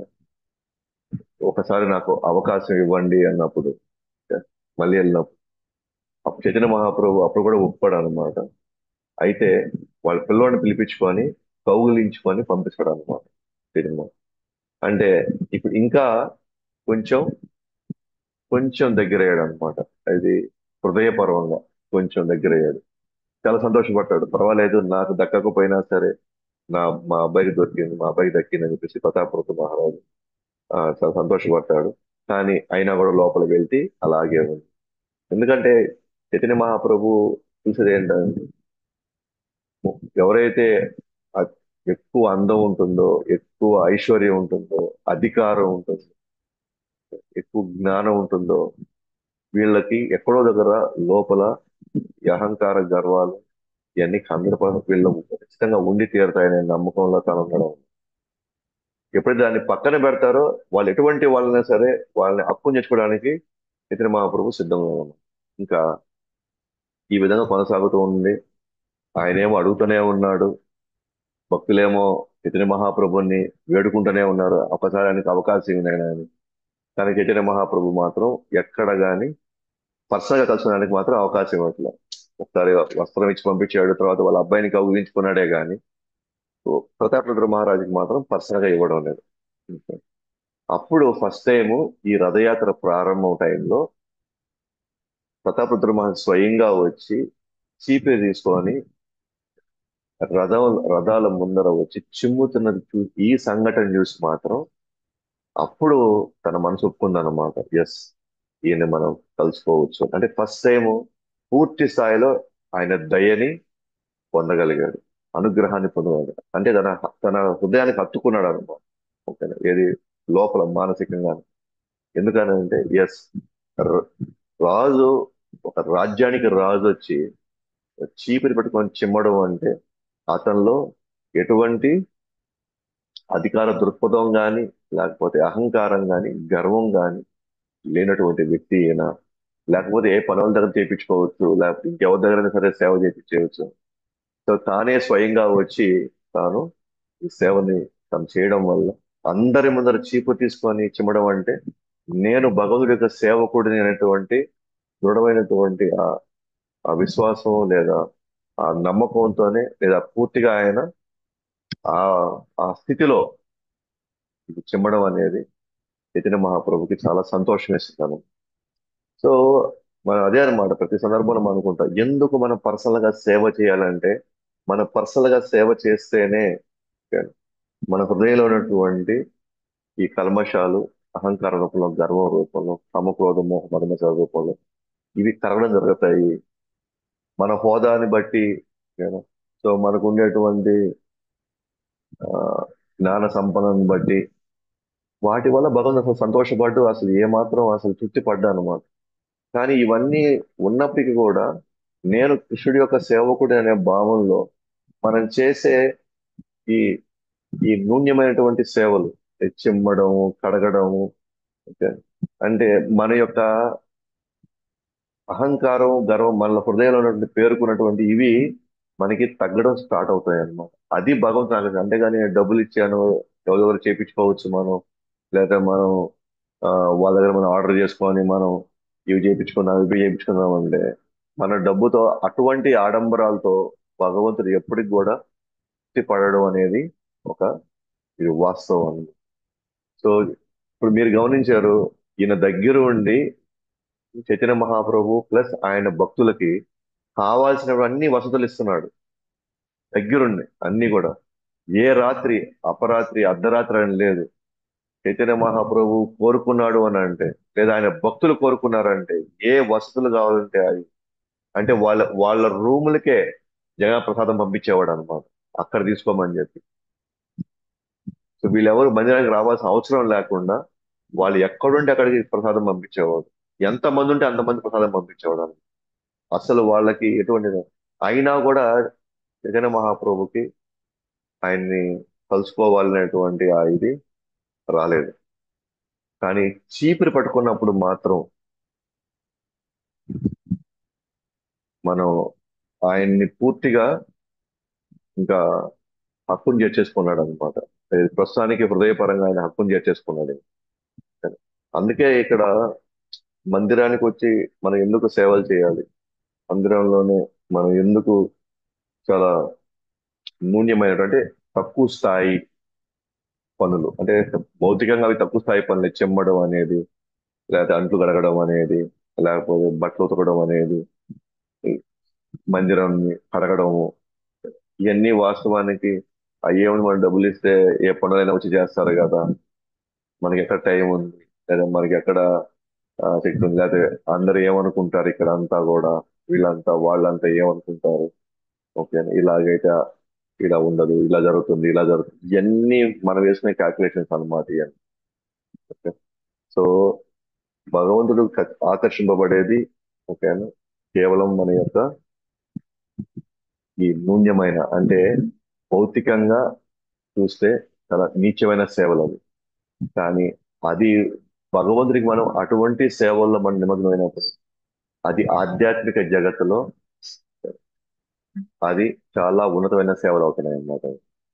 ఒకసారి నాకు అవకాశం ఇవ్వండి అన్నప్పుడు మళ్ళీ వెళ్ళినప్పుడు అప్పుడు చైతన్య మహాప్రభు అప్పుడు కూడా ఒప్పాడు అనమాట అయితే వాళ్ళ పిల్లోడిని పిలిపించుకొని కౌగులించుకొని పంపిస్తాడు అనమాట సినిమా అంటే ఇప్పుడు ఇంకా కొంచెం కొంచెం దగ్గరయ్యాడు అనమాట అది హృదయపర్వంగా కొంచెం దగ్గరయ్యాడు చాలా సంతోషపడ్డాడు పర్వాలేదు నాకు దక్కకపోయినా సరే నా మా అబ్బాయికి దొరికింది మా అబ్బాయికి దక్కింది అని చెప్పేసి ప్రతాపరుద్ర మహారాజు ఆ, చాలా సంతోషపడ్డాడు కానీ అయినా కూడా లోపల వెళ్తే అలాగే ఉంది ఎందుకంటే చైతన్య మహాప్రభు చూసేది ఏంటంటే ఎవరైతే అ- ఎక్కువ అందం ఉంటుందో ఎక్కువ ఐశ్వర్యం ఉంటుందో అధికారం ఉంటుందో ఎక్కువ జ్ఞానం ఉంటుందో వీళ్ళకి ఎక్కడో దగ్గర లోపల ఈ అహంకార గర్వాలు ఇవన్నీ హండ్రెడ్ పర్సెంట్ వీళ్ళు ఖచ్చితంగా ఉండి తీరుతాయనే నమ్మకంలో తను ఉండడం ఎప్పుడైతే దాన్ని పక్కన పెడతారో వాళ్ళు ఎటువంటి వాళ్ళైనా సరే వాళ్ళని అప్పు చేసుకోవడానికి ఇతని మహాప్రభు సిద్ధంగా ఉన్నారు ఇంకా ఈ విధంగా కొనసాగుతూ ఉంది ఆయనేమో అడుగుతూనే ఉన్నాడు భక్తులేమో ఇతని మహాప్రభుని వేడుకుంటూనే ఉన్నారు ఒకసారి ఆయనకి అవకాశం ఇవ్వండి అని కానీ చైతన్య మహాప్రభు మాత్రం ఎక్కడ గాని పర్సనల్ గా కలుసుకోవడానికి మాత్రం అవకాశం ఇవ్వట్లేదు ఒకసారి వస్త్రం ఇచ్చి పంపించాడు తర్వాత వాళ్ళ అబ్బాయిని కౌగిలించుకున్నాడే గాని ప్రతాపరుద్ర మహారాజుకి మాత్రం పర్సనల్ గా ఇవ్వడం లేదు అప్పుడు ఫస్ట్ టైం ఈ రథయాత్ర ప్రారంభం టైంలో ప్రతాపరుద్ర మహారాజు స్వయంగా వచ్చి చీపే తీసుకొని రథం రథాల ముందర వచ్చి చిమ్ముతున్నది చూ ఈ సంఘటన చూసి మాత్రం అప్పుడు తన మనసు ఒప్పుకుందన్నమాట ఎస్ ఈయన మనం కలుసుకోవచ్చు అంటే ఫస్ట్ టైం పూర్తి స్థాయిలో ఆయన దయని పొందగలిగాడు అనుగ్రహాన్ని పొందగలిగాడు అంటే తన తన హృదయానికి హత్తుకున్నాడు అనమాట ఓకేనా ఏది లోపల మానసికంగా ఎందుకనంటే ఎస్ రాజు ఒక రాజ్యానికి రాజు వచ్చి చీపిరి పెట్టుకొని చిమ్మడం అంటే అతనిలో ఎటువంటి అధికార దృక్పథం గాని లేకపోతే అహంకారం గాని గర్వం గాని లేనటువంటి వ్యక్తి అయినా లేకపోతే ఏ పనుల దగ్గర చేయించుకోవచ్చు లేకపోతే ఇంకెవరి దగ్గర సరే సేవ చేయించవచ్చు సో తానే స్వయంగా వచ్చి తాను ఈ సేవని తను చేయడం వల్ల అందరి ముందర చీపు తీసుకొని చిమ్మడం అంటే నేను భగవంతుడి యొక్క సేవకుడిని అనేటువంటి దృఢమైనటువంటి ఆ ఆ విశ్వాసం లేదా ఆ నమ్మకంతోనే లేదా పూర్తిగా ఆయన ఆ ఆ స్థితిలో ఇది చిమ్మడం అనేది చైతన్య మహాప్రభుకి చాలా సంతోషం ఇస్తున్నాను సో మనం అదే అనమాట ప్రతి సందర్భంలో మనం అనుకుంటాం ఎందుకు మనం పర్సనల్ గా సేవ చేయాలంటే మన పర్సనల్ గా సేవ చేస్తేనే మన హృదయంలో ఉన్నటువంటి ఈ కల్మషాలు అహంకార రూపంలో గర్వం రూపంలో కామక్రోధము మధుమచ రూపంలో ఇవి కరగడం జరుగుతాయి మన హోదాని బట్టి సో మనకు ఉండేటువంటి జ్ఞాన సంపదను బట్టి వాటి వల్ల భగవంతుడు అసలు సంతోషపడ్డు అసలు ఏమాత్రం అసలు తృప్తి పడ్డా అనమాట కానీ ఇవన్నీ ఉన్నప్పటికీ కూడా నేను కృష్ణుడి యొక్క సేవకుడు అనే భావంలో మనం చేసే ఈ ఈ నూన్యమైనటువంటి సేవలు చిమ్మడము కడగడము అంటే మన యొక్క అహంకారం గర్వం మన హృదయంలో ఉన్నటువంటి పేరుకున్నటువంటి ఇవి మనకి తగ్గడం స్టార్ట్ అవుతాయి అన్నమాట అది భగవంతుడు నాకు అంతేగాని డబ్బులు ఇచ్చాను ఎవరెవరు చేయించుకోవచ్చు మనం లేదా మనం వాళ్ళ దగ్గర మనం ఆర్డర్ చేసుకొని మనం ఇవి చేయించుకున్నాం ఇవి చేయించుకున్నాం అంటే మన డబ్బుతో అటువంటి ఆడంబరాలతో భగవంతుడు ఎప్పటికి కూడా పడడం అనేది ఒక ఇది వాస్తవం సో ఇప్పుడు మీరు గమనించారు ఈయన దగ్గర ఉండి చైతన్య మహాప్రభు ప్లస్ ఆయన భక్తులకి కావాల్సిన అన్ని వసతులు ఇస్తున్నాడు దగ్గరుండి అన్ని కూడా ఏ రాత్రి అపరాత్రి అర్ధరాత్రి అని లేదు చైతన్య మహాప్రభు కోరుకున్నాడు అని అంటే లేదా ఆయన భక్తులు కోరుకున్నారంటే ఏ వసతులు కావాలంటే అవి అంటే వాళ్ళ వాళ్ళ రూములకే జగన్ప్రసాదం పంపించేవాడు అనమాట అక్కడ తీసుకోమని చెప్పి సో వీళ్ళెవరు మందిరానికి రావాల్సిన అవసరం లేకుండా వాళ్ళు ఎక్కడుంటే అక్కడికి ప్రసాదం పంపించేవాడు ఎంత మంది ఉంటే అంతమంది ప్రసాదం పంపించేవాడు అని అసలు వాళ్ళకి ఎటువంటి అయినా కూడా జగన్ మహాప్రభుకి ఆయన్ని కలుసుకోవాలనేటువంటి ఆ ఇది రాలేదు కానీ చీపిరి పట్టుకున్నప్పుడు మాత్రం మనం ఆయన్ని పూర్తిగా ఇంకా హక్కును చేర్చేసుకున్నాడు అనమాట ప్రస్తుతానికి హృదయపరంగా ఆయన హక్కును చేర్చేసుకున్నాడు అందుకే ఇక్కడ మందిరానికి వచ్చి మనం ఎందుకు సేవలు చేయాలి మందిరంలోనే మనం ఎందుకు చాలా నూన్యమైనటువంటి తక్కువ స్థాయి పనులు అంటే భౌతికంగా అవి తక్కువ స్థాయి పనులు చెమ్మడం అనేది లేకపోతే అంట్లు గడగడం అనేది లేకపోతే బట్టలు ఉతకడం అనేది మందిరం కడగడము ఇవన్నీ వాస్తవానికి అయ్యేమని మనం డబ్బులు ఇస్తే ఏ పనులైనా వచ్చి చేస్తారు కదా మనకి ఎక్కడ టైం ఉంది లేదా మనకి ఎక్కడ శక్తి ఉంది లేకపోతే అందరు ఏమనుకుంటారు ఇక్కడ అంతా కూడా వీళ్ళంతా వాళ్ళంతా ఏమనుకుంటారు ఓకే ఇలాగైతే ఇలా ఉండదు ఇలా జరుగుతుంది ఇలా జరుగుతుంది ఇవన్నీ మనం వేసుకునే క్యాల్కులేషన్స్ అనమాట ఇవన్నీ ఓకే సో భగవంతుడు క- ఆకర్షింపబడేది ఓకేనా కేవలం మన యొక్క ఈ నూన్యమైన అంటే భౌతికంగా చూస్తే చాలా నీచమైన సేవలు అవి కానీ అది భగవంతుడికి మనం అటువంటి సేవల్లో మనం నిమగ్నమైనప్పుడు అది ఆధ్యాత్మిక జగత్తులో అది చాలా ఉన్నతమైన సేవలు అవుతున్నాయి అన్నమాట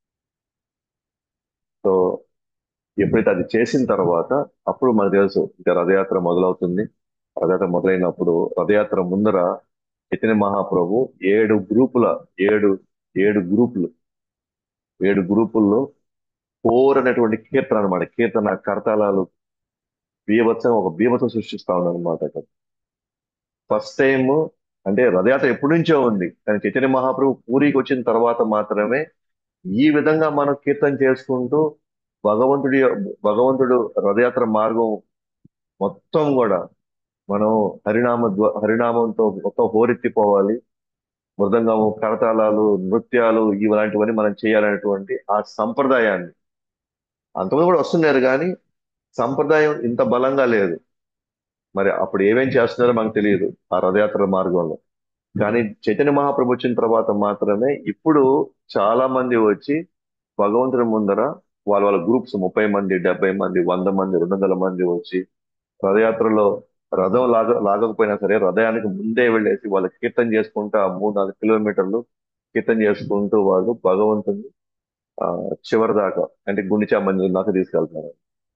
సో ఎప్పుడైతే అది చేసిన తర్వాత అప్పుడు మనకు తెలుసు ఇంకా రథయాత్ర మొదలవుతుంది రథయాత్ర మొదలైనప్పుడు రథయాత్ర ముందర చైతన్య మహాప్రభు ఏడు గ్రూపుల ఏడు ఏడు గ్రూపులు ఏడు గ్రూపుల్లో ఫోర్ అనేటువంటి కీర్తన అనమాట కీర్తన కర్తాలాలు బీభత్సం ఒక బీభత్సం సృష్టిస్తా ఉన్నారనమాట అక్కడ ఫస్ట్ టైం అంటే రథయాత్ర ఎప్పటి నుంచో ఉంది కానీ చైతన్య మహాప్రభు పూరికి వచ్చిన తర్వాత మాత్రమే ఈ విధంగా మనం కీర్తన చేసుకుంటూ భగవంతుడి భగవంతుడు రథయాత్ర మార్గం మొత్తం కూడా మనం హరినామ ద్వా- హరినామంతో మొత్తం హోరెత్తిపోవాలి మృదంగము కరతాళాలు నృత్యాలు ఇలాంటివన్నీ మనం చేయాలనేటువంటి ఆ సంప్రదాయాన్ని అంతమంది కూడా వస్తున్నారు కానీ సంప్రదాయం ఇంత బలంగా లేదు మరి అప్పుడు ఏమేం చేస్తున్నారో మనకు తెలియదు ఆ రథయాత్ర మార్గంలో కానీ చైతన్య మహాప్రభు వచ్చిన తర్వాత మాత్రమే ఇప్పుడు చాలా మంది వచ్చి భగవంతుడి ముందర వాళ్ళ వాళ్ళ గ్రూప్స్ ముప్పై మంది డెబ్బై మంది వంద మంది రెండు వందల మంది వచ్చి రథయాత్రలో రథం లాగ లాగకపోయినా సరే రథయానికి ముందే వెళ్ళేసి వాళ్ళు కీర్తన చేసుకుంటూ ఆ మూడు నాలుగు కిలోమీటర్లు కీర్తన చేసుకుంటూ వాళ్ళు భగవంతుని ఆ, చివరి దాకా అంటే గుండిచా మందిరం దాకా తీసుకెళ్తున్నారు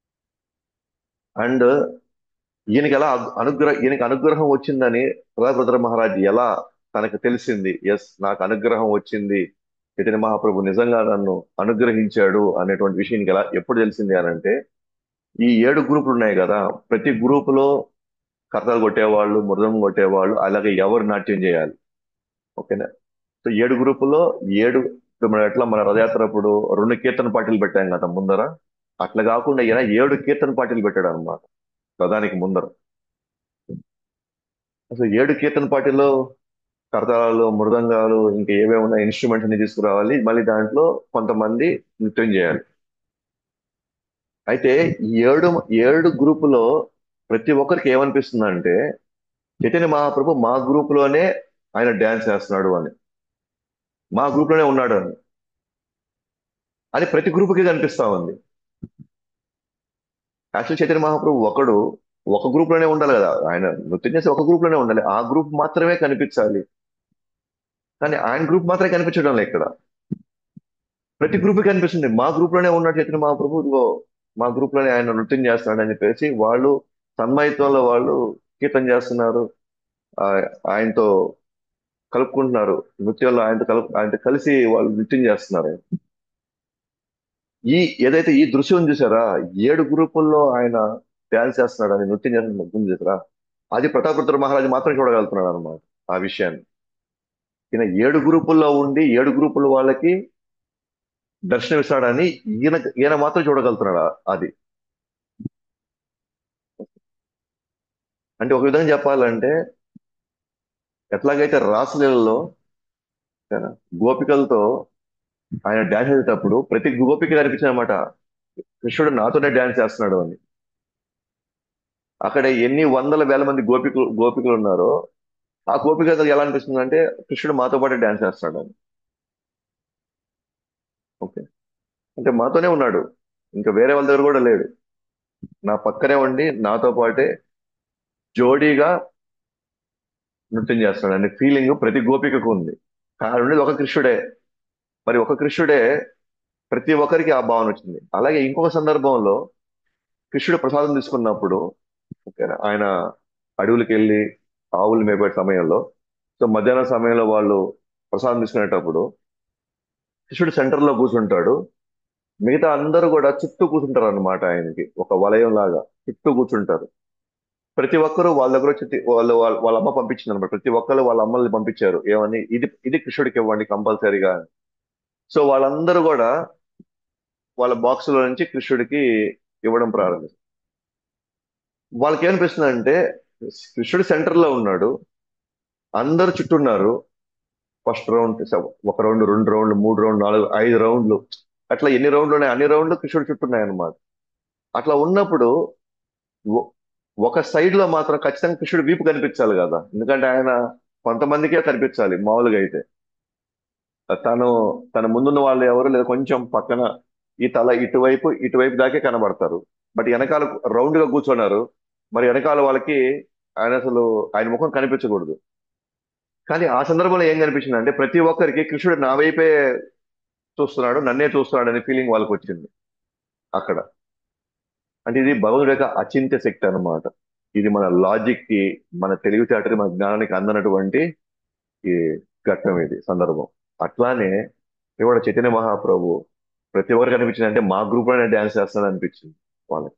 అండ్ ఈయనకి ఎలా అను- అనుగ్రహ ఈయనకి అనుగ్రహం వచ్చిందని రాజభద్ర మహారాజ్ ఎలా తనకు తెలిసింది ఎస్ నాకు అనుగ్రహం వచ్చింది చైతన్య మహాప్రభు నిజంగా నన్ను అనుగ్రహించాడు అనేటువంటి విషయం ఈయనకి ఎలా ఎప్పుడు తెలిసింది అని అంటే ఈ ఏడు గ్రూపులు ఉన్నాయి కదా ప్రతి గ్రూపులో కథలు కొట్టేవాళ్ళు మృదం కొట్టేవాళ్ళు అలాగే ఎవరు నాట్యం చేయాలి ఓకేనా సో ఏడు గ్రూపుల్లో ఏడు ఇప్పుడు మనం ఎట్లా మన రథయాత్ర అప్పుడు రెండు కీర్తన పార్టీలు పెట్టాం కదా ముందర అట్లా కాకుండా ఈయన ఏడు కీర్తన పార్టీలు పెట్టాడు అనమాట రథానికి ముందర అసలు ఏడు కీర్తన పార్టీలో కరతాళాలు మృదంగాలు ఇంకా ఏవేమైనా ఇన్స్ట్రుమెంట్స్ అన్ని తీసుకురావాలి మళ్ళీ దాంట్లో కొంతమంది నృత్యం చేయాలి అయితే ఈ ఏడు ఏడు గ్రూపులో ప్రతి ఒక్కరికి ఏమనిపిస్తుంది అంటే చైతన్య మహాప్రభు మా గ్రూప్ లోనే ఆయన డ్యాన్స్ చేస్తున్నాడు అని మా గ్రూప్ లోనే ఉన్నాడు అని అని ప్రతి గ్రూప్కి కనిపిస్తా ఉంది యాక్చువల్ చైతన్య మహాప్రభు ఒకడు ఒక గ్రూప్ లోనే ఉండాలి కదా ఆయన నృత్యం చేసి ఒక గ్రూప్ లోనే ఉండాలి ఆ గ్రూప్ మాత్రమే కనిపించాలి కానీ ఆయన గ్రూప్ మాత్రమే కనిపించడం లేదు ఇక్కడ ప్రతి గ్రూప్ కనిపిస్తుంది మా గ్రూప్ లోనే ఉన్నాడు చైతన్య మహాప్రభు ఇదిగో మా గ్రూప్ లోనే ఆయన నృత్యం చేస్తున్నాడు అని చెప్పేసి వాళ్ళు తన్మయత్వంలో వాళ్ళు కీర్తన చేస్తున్నారు ఆ, ఆయనతో కలుపుకుంటున్నారు నృత్యంలో ఆయనతో కలుపు ఆయనతో కలిసి వాళ్ళు నృత్యం చేస్తున్నారు ఈ ఏదైతే ఈ దృశ్యం చూసారా ఏడు గ్రూపుల్లో ఆయన డ్యాన్స్ చేస్తున్నాడు అని నృత్యం చేస్తున్న ముందు చూసారా అది ప్రతాపరుద్ర మహారాజు మాత్రం చూడగలుగుతున్నాడు అనమాట ఆ విషయాన్ని ఈయన ఏడు గ్రూపుల్లో ఉండి ఏడు గ్రూపుల వాళ్ళకి దర్శనమిస్తాడని ఈయన ఈయన మాత్రం చూడగలుగుతున్నాడు ఆ- అది అంటే ఒక విధంగా చెప్పాలంటే ఎట్లాగైతే రాసలీలలో ఏనా, గోపికలతో ఆయన డ్యాన్స్ చేసేటప్పుడు ప్రతి గోపిక కనిపించిందన్నమాట కృష్ణుడు నాతోనే డ్యాన్స్ చేస్తున్నాడు అని అక్కడ ఎన్ని వందల వేల మంది గోపికలు గోపికలు ఉన్నారో ఆ గోపిక ఎలా అనిపిస్తుంది అంటే కృష్ణుడు మాతో పాటే డ్యాన్స్ చేస్తున్నాడు అని ఓకే అంటే మాతోనే ఉన్నాడు ఇంకా వేరే వాళ్ళ దగ్గర కూడా లేడు నా పక్కనే ఉండి నాతో పాటే జోడీగా నృత్యం చేస్తున్నాడు అనే ఫీలింగ్ ప్రతి గోపికకు ఉంది కానీ ఉండేది ఒక కృష్ణుడే మరి ఒక కృష్ణుడే ప్రతి ఒక్కరికి ఆ భావన వచ్చింది అలాగే ఇంకొక సందర్భంలో కృష్ణుడు ప్రసాదం తీసుకున్నప్పుడు ఓకేనా ఆయన అడవులకు వెళ్ళి ఆవులు మేపే సమయంలో సో మధ్యాహ్నం సమయంలో వాళ్ళు ప్రసాదం తీసుకునేటప్పుడు కృష్ణుడు సెంటర్ లో కూర్చుంటాడు మిగతా అందరూ కూడా చుట్టూ కూర్చుంటారు అనమాట ఆయనకి ఒక వలయం లాగా చుట్టూ కూర్చుంటారు ప్రతి ఒక్కరు వాళ్ళ దగ్గర వచ్చి తి- వాళ్ళు వాళ్ళ వాళ్ళ అమ్మ పంపించింది అనమాట ప్రతి ఒక్కరు వాళ్ళ అమ్మల్ని పంపించారు ఏమని ఇది ఇది కృష్ణుడికి ఇవ్వండి కంపల్సరీగా సో వాళ్ళందరూ కూడా వాళ్ళ బాక్స్ లో నుంచి కృష్ణుడికి ఇవ్వడం ప్రారంభిస్తారు వాళ్ళకి ఏమనిపిస్తుంది అంటే కృష్ణుడు సెంటర్ లో ఉన్నాడు అందరు చుట్టూ ఉన్నారు ఫస్ట్ రౌండ్ ఒక రౌండ్ రెండు రౌండ్లు మూడు రౌండ్ నాలుగు ఐదు రౌండ్లు అట్లా ఎన్ని రౌండ్లు ఉన్నాయి అన్ని రౌండ్లు కృష్ణుడు చుట్టూ ఉన్నాయి అన్నమాట అట్లా ఉన్నప్పుడు ఒ- ఒక సైడ్ లో మాత్రం ఖచ్చితంగా కృష్ణుడు వీపు కనిపించాలి కదా ఎందుకంటే ఆయన కొంతమందికే కనిపించాలి మామూలుగా అయితే తను తన ముందున్న వాళ్ళు ఎవరు లేదా కొంచెం పక్కన ఈ తల ఇటువైపు ఇటువైపు దాకే కనబడతారు బట్ వెనకాల రౌండ్ గా కూర్చున్నారు మరి వెనకాల వాళ్ళకి ఆయన అసలు ఆయన ముఖం కనిపించకూడదు కానీ ఆ సందర్భంలో ఏం కనిపించింది అంటే ప్రతి ఒక్కరికి కృష్ణుడు నా వైపే చూస్తున్నాడు నన్నే చూస్తున్నాడు అనే ఫీలింగ్ వాళ్ళకి వచ్చింది అక్కడ అంటే ఇది భగవంతుడి యొక్క అచింత్య శక్తి అన్నమాట ఇది మన లాజిక్ కి మన తెలివితేటకి మన జ్ఞానానికి అందనటువంటి ఈ ఘట్టం ఇది సందర్భం అట్లానే ఇవాళ చైతన్య మహాప్రభు ప్రతి ఒక్కరికి అనిపించింది అంటే మా గ్రూప్ లోనే డాన్స్ చేస్తాను అనిపించింది వాళ్ళకి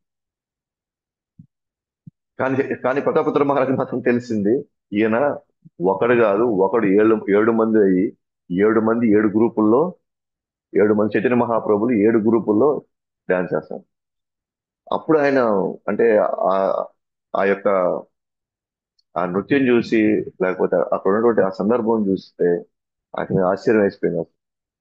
కానీ కానీ ప్రతాపపుత్ర మహారాజు మాత్రం తెలిసింది ఈయన ఒకడు కాదు ఒకడు ఏడు ఏడు మంది అయ్యి ఏడు మంది ఏడు గ్రూపుల్లో ఏడు మంది చైతన్య మహాప్రభులు ఏడు గ్రూపుల్లో డాన్స్ చేస్తారు అప్పుడు ఆయన అంటే ఆ ఆ యొక్క ఆ నృత్యం చూసి లేకపోతే అక్కడ ఉన్నటువంటి ఆ సందర్భం చూస్తే ఆయన ఆశ్చర్యం వేసిపోయింది అసలు.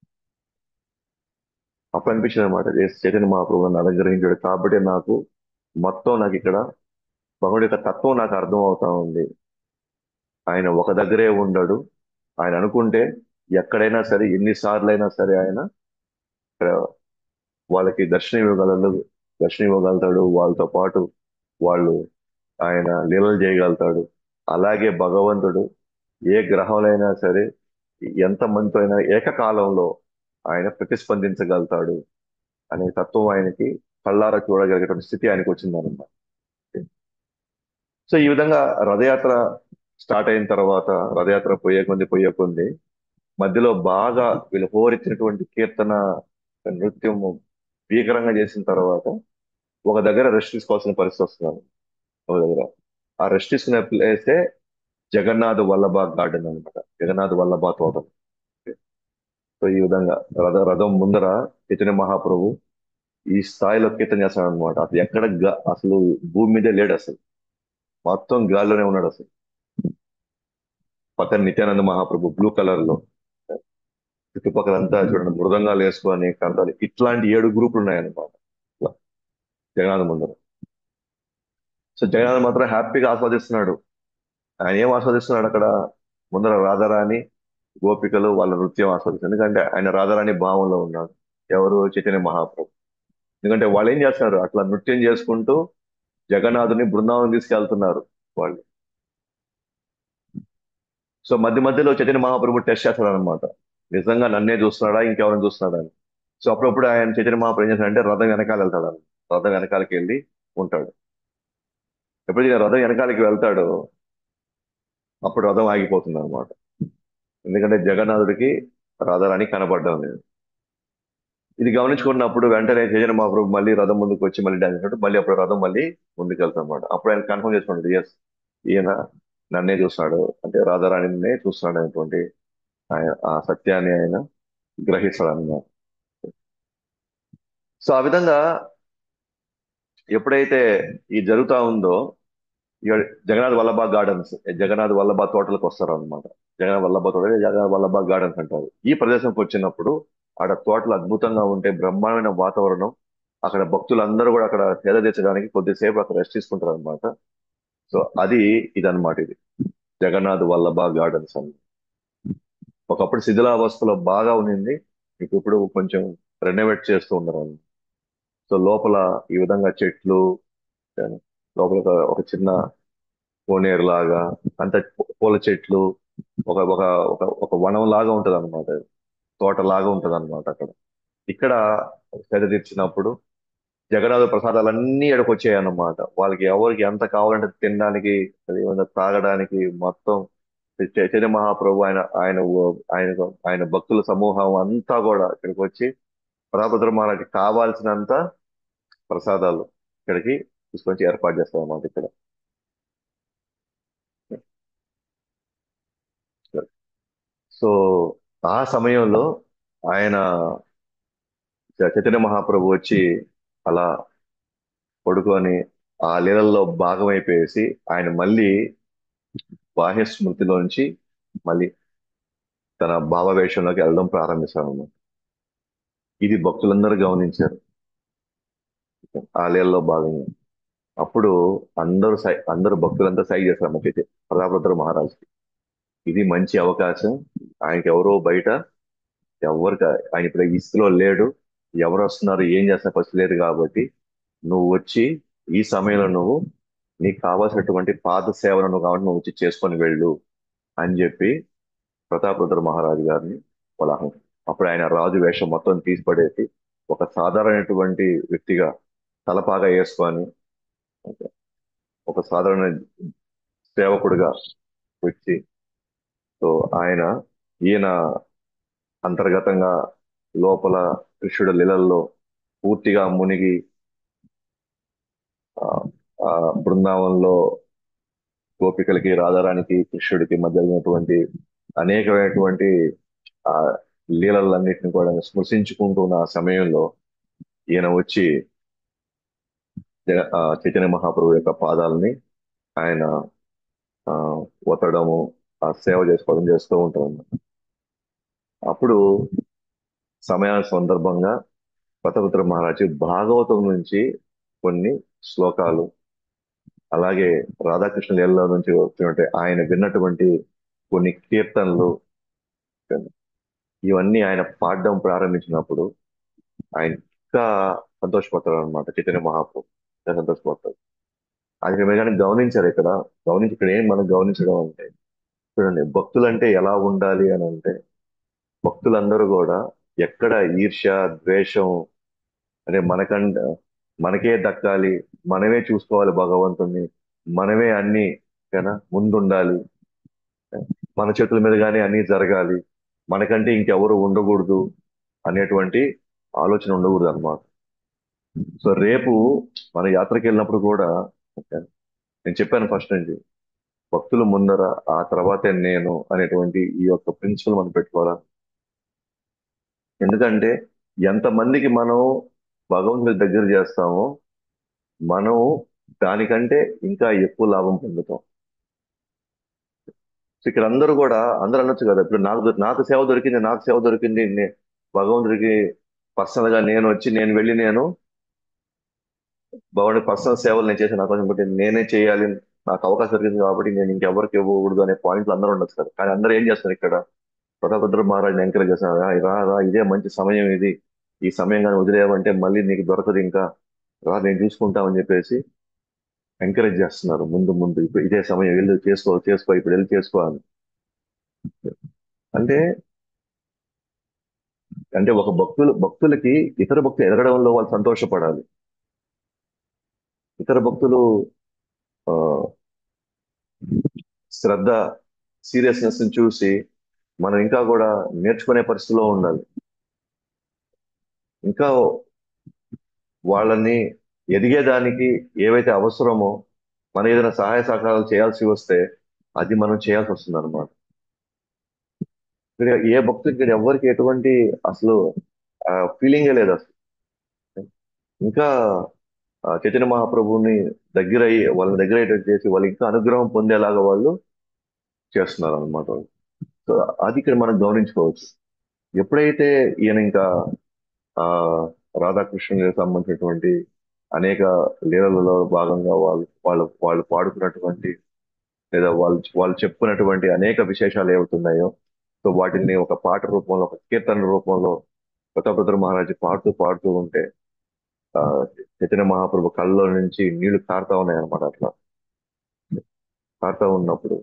అప్పుడు అనిపించింది అనమాట చైతన్య మహాప్రభు నన్ను అనుగ్రహించాడు కాబట్టి నాకు మొత్తం నాకు ఇక్కడ భగవుడి యొక్క తత్వం నాకు అర్థం అవుతా ఉంది ఆయన ఒక దగ్గరే ఉండడు ఆయన అనుకుంటే ఎక్కడైనా సరే ఎన్నిసార్లు అయినా సరే ఆయన ఇక్కడ వాళ్ళకి దర్శనం ఇవ్వగలడు దర్శనం ఇవ్వగలుగుతాడు వాళ్ళతో పాటు వాళ్ళు ఆయన లీలలు చేయగలుగుతాడు అలాగే భగవంతుడు ఏ గ్రహంలో సరే ఎంత మందితో అయినా ఏకకాలంలో ఆయన ప్రతిస్పందించగలుగుతాడు అనే తత్వం ఆయనకి కళ్ళారా చూడగలిగేటువంటి స్థితి ఆయనకు వచ్చిందన్నమాట సో ఈ విధంగా రథయాత్ర స్టార్ట్ అయిన తర్వాత రథయాత్ర పోయే కొంది పోయే కొంది మధ్యలో బాగా వీళ్ళు హోరెత్తినటువంటి కీర్తన నృత్యం భీకరంగా చేసిన తర్వాత ఒక దగ్గర రెస్ట్ తీసుకోవాల్సిన పరిస్థితి వస్తున్నారు ఒక దగ్గర ఆ రెస్ట్ తీసుకునే ప్లేసే జగన్నాథ్ వల్లభ గార్డెన్ అన్నమాట జగన్నాథ్ వల్లభ తోటం సో ఈ విధంగా రథ రథం ముందర చైతన్య మహాప్రభు ఈ స్థాయిలో కీర్తన చేస్తాడు అనమాట అసలు ఎక్కడ గా- అసలు భూమి మీదే లేడు అసలు మొత్తం గాల్లోనే ఉన్నాడు అసలు పక్కన నిత్యానంద మహాప్రభు బ్లూ కలర్ లో చుట్టుపక్కలంతా చూడండి మృదంగాలు వేసుకొని కంటాలు ఇట్లాంటి ఏడు గ్రూపులు ఉన్నాయన్నమాట ఇట్లా జగన్నాథ్ ముందర సో జగన్నాథ్ మాత్రం హ్యాపీగా ఆస్వాదిస్తున్నాడు ఆయన ఏం ఆస్వాదిస్తున్నాడు అక్కడ ముందర రాధారాణి గోపికలు వాళ్ళ నృత్యం ఆస్వాదిస్తారు ఎందుకంటే ఆయన రాధారాణి భావంలో ఉన్నాడు ఎవరు చైతన్య మహాప్రభు ఎందుకంటే వాళ్ళు ఏం చేస్తున్నారు అట్లా నృత్యం చేసుకుంటూ జగన్నాథుని బృందావనం తీసుకెళ్తున్నారు వాళ్ళు సో మధ్య మధ్యలో చైతన్య మహాప్రభు టెస్ట్ చేస్తాడు అనమాట నిజంగా నన్నే చూస్తున్నాడా ఇంకెవరిని చూస్తున్నాడా అని సో అప్పుడప్పుడు ఆయన చైతన్య మహాప్రభు ఏం చేస్తాడంటే రథం వెనకాల వెళ్తాడు అన్నమాట. రథం వెనకాలకి వెళ్ళి ఉంటాడు ఎప్పుడైతే రథం వెనకాలకి వెళ్తాడో అప్పుడు రథం ఆగిపోతుంది అనమాట ఎందుకంటే జగన్నాథుడికి రాధారాణి కనపడడం లేదు ఇది గమనించుకున్నప్పుడు వెంటనే చైతన్య మహాప్రభు మళ్ళీ రథం ముందుకు వచ్చి మళ్ళీ డాన్స్ చేసినట్టు మళ్ళీ అప్పుడు రథం మళ్ళీ ముందుకు వెళ్తాం అనమాట అప్పుడు ఆయన కన్ఫర్మ్ చేసుకుంటాడు ఎస్ ఈయన నన్నే చూస్తున్నాడు అంటే రాధారాణినే చూస్తున్నాడు అనేటువంటి ఆయన ఆ సత్యాన్ని ఆయన గ్రహిస్తాడు అన్నమాట సో ఆ విధంగా ఎప్పుడైతే ఈ జరుగుతా ఉందో ఇక జగన్నాథ్ వల్లభ గార్డెన్స్ జగన్నాథ్ వల్లభ తోటలకు వస్తారు అనమాట జగన్నాథ్ వల్లభ తోట జగన్నాథ్ వల్లభ గార్డెన్స్ అంటారు ఈ ప్రదేశంకి వచ్చినప్పుడు ఆడ తోటలు అద్భుతంగా ఉంటే బ్రహ్మాండమైన వాతావరణం అక్కడ భక్తులందరూ కూడా అక్కడ సేద తీర్చడానికి కొద్దిసేపు అక్కడ రెస్ట్ తీసుకుంటారు అనమాట సో అది ఇదన్నమాట ఇది జగన్నాథ్ వల్లభ గార్డెన్స్ అని ఒకప్పుడు శిథిలావస్థలో బాగా ఉన్నింది ఇప్పుడు ఇప్పుడు కొంచెం రెనోవేట్ చేస్తూ ఉన్నారు అన్నమాట. సో లోపల ఈ విధంగా చెట్లు లోపల ఒక- ఒక చిన్న కోనేరు లాగా అంత పూల చెట్లు ఒక ఒక ఒక ఒక వనం లాగా ఉంటది అనమాట తోట లాగా ఉంటది అనమాట అక్కడ ఇక్కడ సేద తీర్చినప్పుడు జగన్నాథ ప్రసాదాలన్నీ ఎడకొచ్చాయి అన్నమాట వాళ్ళకి ఎవరికి ఎంత కావాలంటే తినడానికి ఏమైనా తాగడానికి మొత్తం చై- చైతన్య మహాప్రభు ఆయన ఆయన ఆయన ఆయన భక్తుల సమూహం అంతా కూడా ఇక్కడికి వచ్చి ప్రతాపరుద్ర మహారాజుకి కావాల్సినంత ప్రసాదాలు ఇక్కడికి తీసుకొచ్చి ఏర్పాటు చేస్తాం అన్నమాట ఇక్కడ సో ఆ సమయంలో ఆయన చైతన్య మహాప్రభు వచ్చి అలా పడుకొని ఆ లీలల్లో భాగమైపోయేసి ఆయన మళ్ళీ బాహ్య స్మృతిలోంచి మళ్ళీ తన భావవేషంలోకి వెళ్ళడం ప్రారంభిస్తాడు అన్నమాట. ఇది భక్తులందరూ గమనించారు ఆ లీలలో భాగంగా అప్పుడు అందరూ సై అందరూ భక్తులంతా సై చేస్తారు మనకైతే ప్రతాపరుద్ర మహారాజుకి ఇది మంచి అవకాశం ఆయనకి ఎవరో బయట ఎవరికి ఆయన ఇప్పుడు ఈ స్థితిలో లేడు ఎవరు వస్తున్నారు ఏం చేస్తున్నారు పరిస్థితి లేదు కాబట్టి నువ్వు వచ్చి ఈ సమయంలో నువ్వు నీకు కావాల్సినటువంటి పాద సేవలను నువ్వు కాబట్టి నువ్వు వచ్చి చేసుకొని వెళ్ళు అని చెప్పి ప్రతాపరుద్ర మహారాజు గారిని వాళ్ళ అహం- అప్పుడు ఆయన రాజు వేషం మొత్తం తీసిపడేసి ఒక సాధారణమైనటువంటి వ్యక్తిగా తలపాగా వేసుకొని ఒక సాధారణ సేవకుడిగా వచ్చి సో ఆయన ఈయన అంతర్గతంగా లోపల కృష్ణుడి లీలల్లో పూర్తిగా మునిగి ఆ, ఆ బృందావనంలో గోపికలకి రాధారానికి కృష్ణుడికి మధ్య జరిగినటువంటి అనేకమైనటువంటి ఆ లీలలన్నింటిని కూడా స్మృశించుకుంటున్న ఆ సమయంలో ఈయన వచ్చి జగ- ఆ చైతన్య మహాప్రభు యొక్క పాదాలని ఆయన ఆ ఒత్తడము ఆ సేవ చేసుకోవడం చేస్తూ ఉంటారు అప్పుడు సమయాల సందర్భంగా పతపుత్ర మహారాజు భాగవతం నుంచి కొన్ని శ్లోకాలు అలాగే రాధాకృష్ణ లీలలో నుంచి వచ్చినటువంటి ఆయన విన్నటువంటి కొన్ని కీర్తనలు ఇవన్నీ ఆయన పాడడం ప్రారంభించినప్పుడు ఆయన ఇంకా సంతోషపడతారు అనమాట చైతన్య మహాప్రభు ఇంకా సంతోషపడతారు అది మీరు కానీ గమనించారు ఇక్కడ గమనించి ఇక్కడ ఏం మనం గమనించడం అంటే చూడండి భక్తులంటే ఎలా ఉండాలి అని అంటే భక్తులందరూ కూడా ఎక్కడ ఈర్ష్య ద్వేషం అంటే మనకంట మనకే దక్కాలి మనమే చూసుకోవాలి భగవంతుణ్ణి మనమే అన్ని కదా ముందుండాలి మన చేతుల మీదుగానే అన్ని జరగాలి మనకంటే ఇంకెవరు ఉండకూడదు అనేటువంటి ఆలోచన ఉండకూడదు అన్నమాట సో రేపు మన యాత్రకి వెళ్ళినప్పుడు కూడా ఓకే, నేను చెప్పాను ఫస్ట్ నుంచి భక్తులు ముందర ఆ తర్వాతే నేను అనేటువంటి ఈ యొక్క ప్రిన్సిపల్ మనం పెట్టుకోవాలా ఎందుకంటే ఎంతమందికి మనం భగవంతుడి దగ్గర చేస్తామో మనం దానికంటే ఇంకా ఎక్కువ లాభం పొందుతాం సో ఇక్కడ అందరూ కూడా అందరూ అనొచ్చు కదా ఇప్పుడు నాకు దొ- నాకు సేవ దొరికింది నాకు సేవ దొరికింది నే- భగవంతుడికి పర్సనల్ గా నేను వచ్చి నేను వెళ్ళి నేను భగవాన్ పర్సనల్ సేవలు నేను చేసి నాకు కొంచెం బట్టి నేనే చేయాలి నాకు అవకాశం దొరికింది కాబట్టి నేను ఇంకెవరికి ఇవ్వకూడదు అనే పాయింట్లు అందరూ ఉండొచ్చు కదా కానీ అందరూ ఏం చేస్తారు ఇక్కడ ప్రతాపరుద్ర మహారాజుని ఎంకరేజ్ చేస్తున్నారు "రా, రా రా ఇదే మంచి సమయం ఇది ఈ సమయం కానీ వదిలేవంటే మళ్ళీ నీకు దొరకదు ఇంకా రా నేను చూసుకుంటామని చెప్పేసి ఎంకరేజ్ చేస్తున్నారు ముందు ముందు ఇప్పుడు ఇదే సమయం వెళ్ళి చేసుకో చేసుకో ఇప్పుడు వెళ్ళి చేసుకో అని అంటే అంటే ఒక భక్తులు భక్తులకి ఇతర భక్తులు ఎదగడంలో వాళ్ళు సంతోషపడాలి ఇతర భక్తులు ఆ, శ్రద్ధ సీరియస్నెస్ ని చూసి మనం ఇంకా కూడా నేర్చుకునే పరిస్థితిలో ఉండాలి ఇంకా వాళ్ళని ఎదిగేదానికి ఏవైతే అవసరమో మనం ఏదైనా సహాయ సహకారాలు చేయాల్సి వస్తే అది మనం చేయాల్సి వస్తుంది అనమాట ఏ భక్తుడికి ఎవరికి ఎటువంటి అసలు ఫీలింగే లేదు అసలు ఇంకా ఆ, చైతన్య మహాప్రభుని దగ్గర అయ్యి వాళ్ళని దగ్గర అయ్యేటట్టు చేసి వాళ్ళు ఇంకా అనుగ్రహం పొందేలాగా వాళ్ళు చేస్తున్నారు అనమాట సో అది ఇక్కడ మనం గమనించుకోవచ్చు ఎప్పుడైతే ఈయన ఇంకా ఆ రాధాకృష్ణునికి సంబంధించినటువంటి అనేక లీలలలో భాగంగా వాళ్ళు వాళ్ళు వాళ్ళు పాడుకున్నటువంటి లేదా వాళ్ళు వాళ్ళు చెప్పుకున్నటువంటి అనేక విశేషాలు ఏవవుతున్నాయో సో వాటిని ఒక పాట రూపంలో ఒక కీర్తన రూపంలో ప్రతాపరుద్ర మహారాజు పాడుతూ పాడుతూ ఉంటే ఆ చైతన్య మహాప్రభు కళ్ళలో నుంచి నీళ్లు కారుతా ఉన్నాయి అనమాట అట్లా కారుతా ఉన్నప్పుడు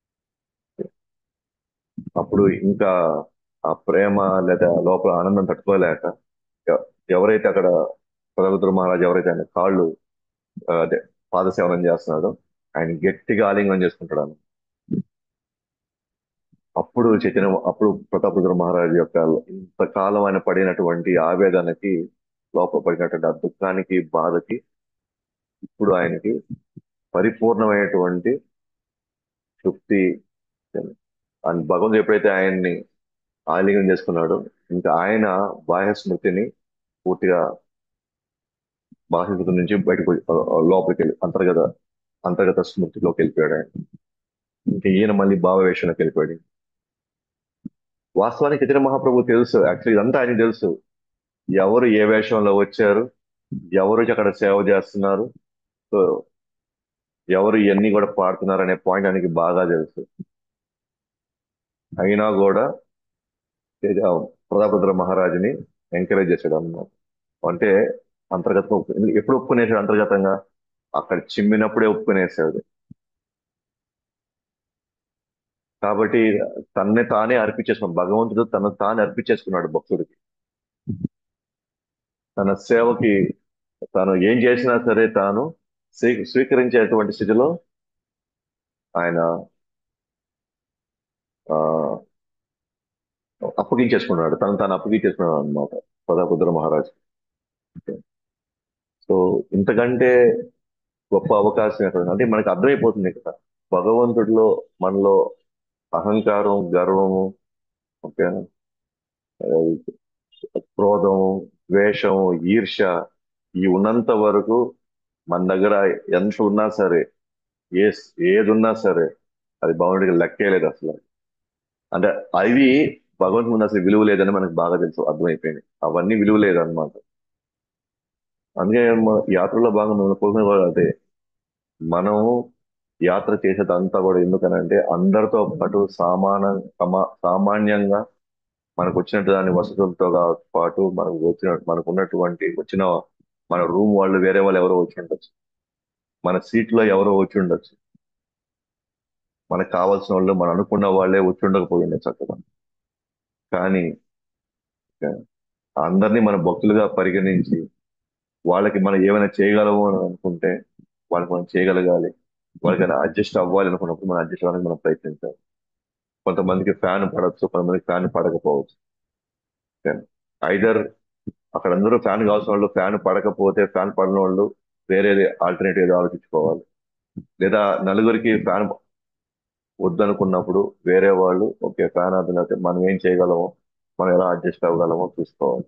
అప్పుడు ఇంకా ఆ ప్రేమ లేదా లోపల ఆనందం తట్టుకోలేక ఎ- ఎవరైతే అక్కడ ప్రతాపరుద్ర మహారాజు ఎవరైతే ఆయన కాళ్ళు ఆ, అదే పాదసేవనం చేస్తున్నాడో ఆయన గట్టిగా ఆలింగనం చేసుకుంటాడు అన్నమాట. అప్పుడు చైతన్య అప్పుడు ప్రతాపరుద్ర మహారాజు యొక్క ఇంతకాలం ఆయన పడినటువంటి ఆవేదనకి లోపల పడినటువంటి ఆ దుఃఖానికి బాధకి ఇప్పుడు ఆయనకి పరిపూర్ణమైనటువంటి తృప్తి అండ్ భగవంతుడు ఎప్పుడైతే ఆయన్ని ఆలింగనం చేసుకున్నాడో ఇంకా ఆయన బాహ్య స్మృతిని పూర్తిగా బాహ్య స్మృతి నుంచి బయటకు లోపలికి వెళ్ళి అంతర్గత అంతర్గత స్మృతిలోకి వెళ్ళిపోయాడు ఆయన ఇంకా ఈయన మళ్ళీ భావవేషంలోకి వెళ్ళిపోయాడు వాస్తవానికి చైతన్య మహాప్రభు తెలుసు యాక్చువల్లీ ఇదంతా ఆయన తెలుసు ఎవరు ఏ వేషంలో వచ్చారు ఎవరు అక్కడ సేవ చేస్తున్నారు సో ఎవరు ఇవన్నీ కూడా పాడుతున్నారు అనే పాయింట్ ఆయనకి బాగా తెలుసు అయినా కూడా తేజ ప్రతాపరుద్ర మహారాజుని ఎంకరేజ్ చేశాడు అన్నమాట అంటే అంతర్గతంగా ఒప్పు- ఎప్పుడు ఒప్పుకునేసాడు అంతర్గతంగా అక్కడ చిమ్మినప్పుడే ఒప్పుకునేసాడు కాబట్టి తన్నే తానే అర్పించేసుకున్నాడు భగవంతుడు తను తానే అర్పించేసుకున్నాడు భక్తుడికి తన సేవకి తాను ఏం చేసినా సరే తాను స్వీ- స్వీకరించేటువంటి స్థితిలో ఆయన ఆ, అప్పగించేసుకున్నాడు తను తాను అప్పగించేసుకున్నాడు అనమాట ప్రతాపరుద్ర మహారాజు సో ఇంతకంటే గొప్ప అవకాశం ఎక్కడ ఉంది? అంటే మనకు అర్థమైపోతుంది కదా భగవంతుడిలో మనలో అహంకారం గర్వము ఓకే క్రోధము ద్వేషము ఈర్ష ఈ ఉన్నంత వరకు మన దగ్గర ఎంత ఉన్నా సరే ఏ ఏది ఉన్నా సరే అది భగవంతుడికి లెక్కే లేదు అసలు అంటే అవి భగవంతుడి ముందు అసలు విలువ లేదని మనకు బాగా తెలుసు అర్థమైపోయింది అవన్నీ విలువ లేదన్నమాట అందుకే మ- యాత్రలో భాగంగా మనం కోరుకునే కూడా అదే మనం యాత్ర చేసేదంతా కూడా ఎందుకనంటే అందరితో పాటు సమాన సమా- సామాన్యంగా మనకు వచ్చినట్టు దాని వసతులతో గా- పాటు మనకు వచ్చిన మనకు ఉన్నటువంటి వచ్చిన మన రూమ్ వాళ్ళు వేరే వాళ్ళు ఎవరో వచ్చి ఉండొచ్చు మన సీట్ లో ఎవరో వచ్చి ఉండొచ్చు మనకు కావాల్సిన వాళ్ళు మనం అనుకున్న వాళ్ళే వచ్చి ఉండకపోయి ఉండొచ్చు అక్కడ కానీ అందరినీ మన భక్తులుగా పరిగణించి వాళ్ళకి మనం ఏమైనా చేయగలము అని అనుకుంటే వాళ్ళకి మనం చేయగలగాలి వాళ్ళకైనా అడ్జస్ట్ అవ్వాలి అనుకున్నప్పుడు మనం అడ్జస్ట్ అవ్వడానికి మనం ప్రయత్నించాలి కొంతమందికి ఫ్యాన్ పడవచ్చు కొంతమందికి ఫ్యాన్ పడకపోవచ్చు ఐదర్ అక్కడ అందరూ ఫ్యాన్ కావాల్సిన వాళ్ళు ఫ్యాన్ పడకపోతే ఫ్యాన్ పడిన వాళ్ళు వేరే ఆల్టర్నేటివ్ ఏదో ఆలోచించుకోవాలి లేదా నలుగురికి ఫ్యాన్ వద్దనుకున్నప్పుడు వేరే వాళ్ళు ఓకే ఫ్యాన్ అర్థమైతే మనం ఏం చేయగలమో మనం ఎలా అడ్జస్ట్ అవ్వగలమో చూసుకోవాలి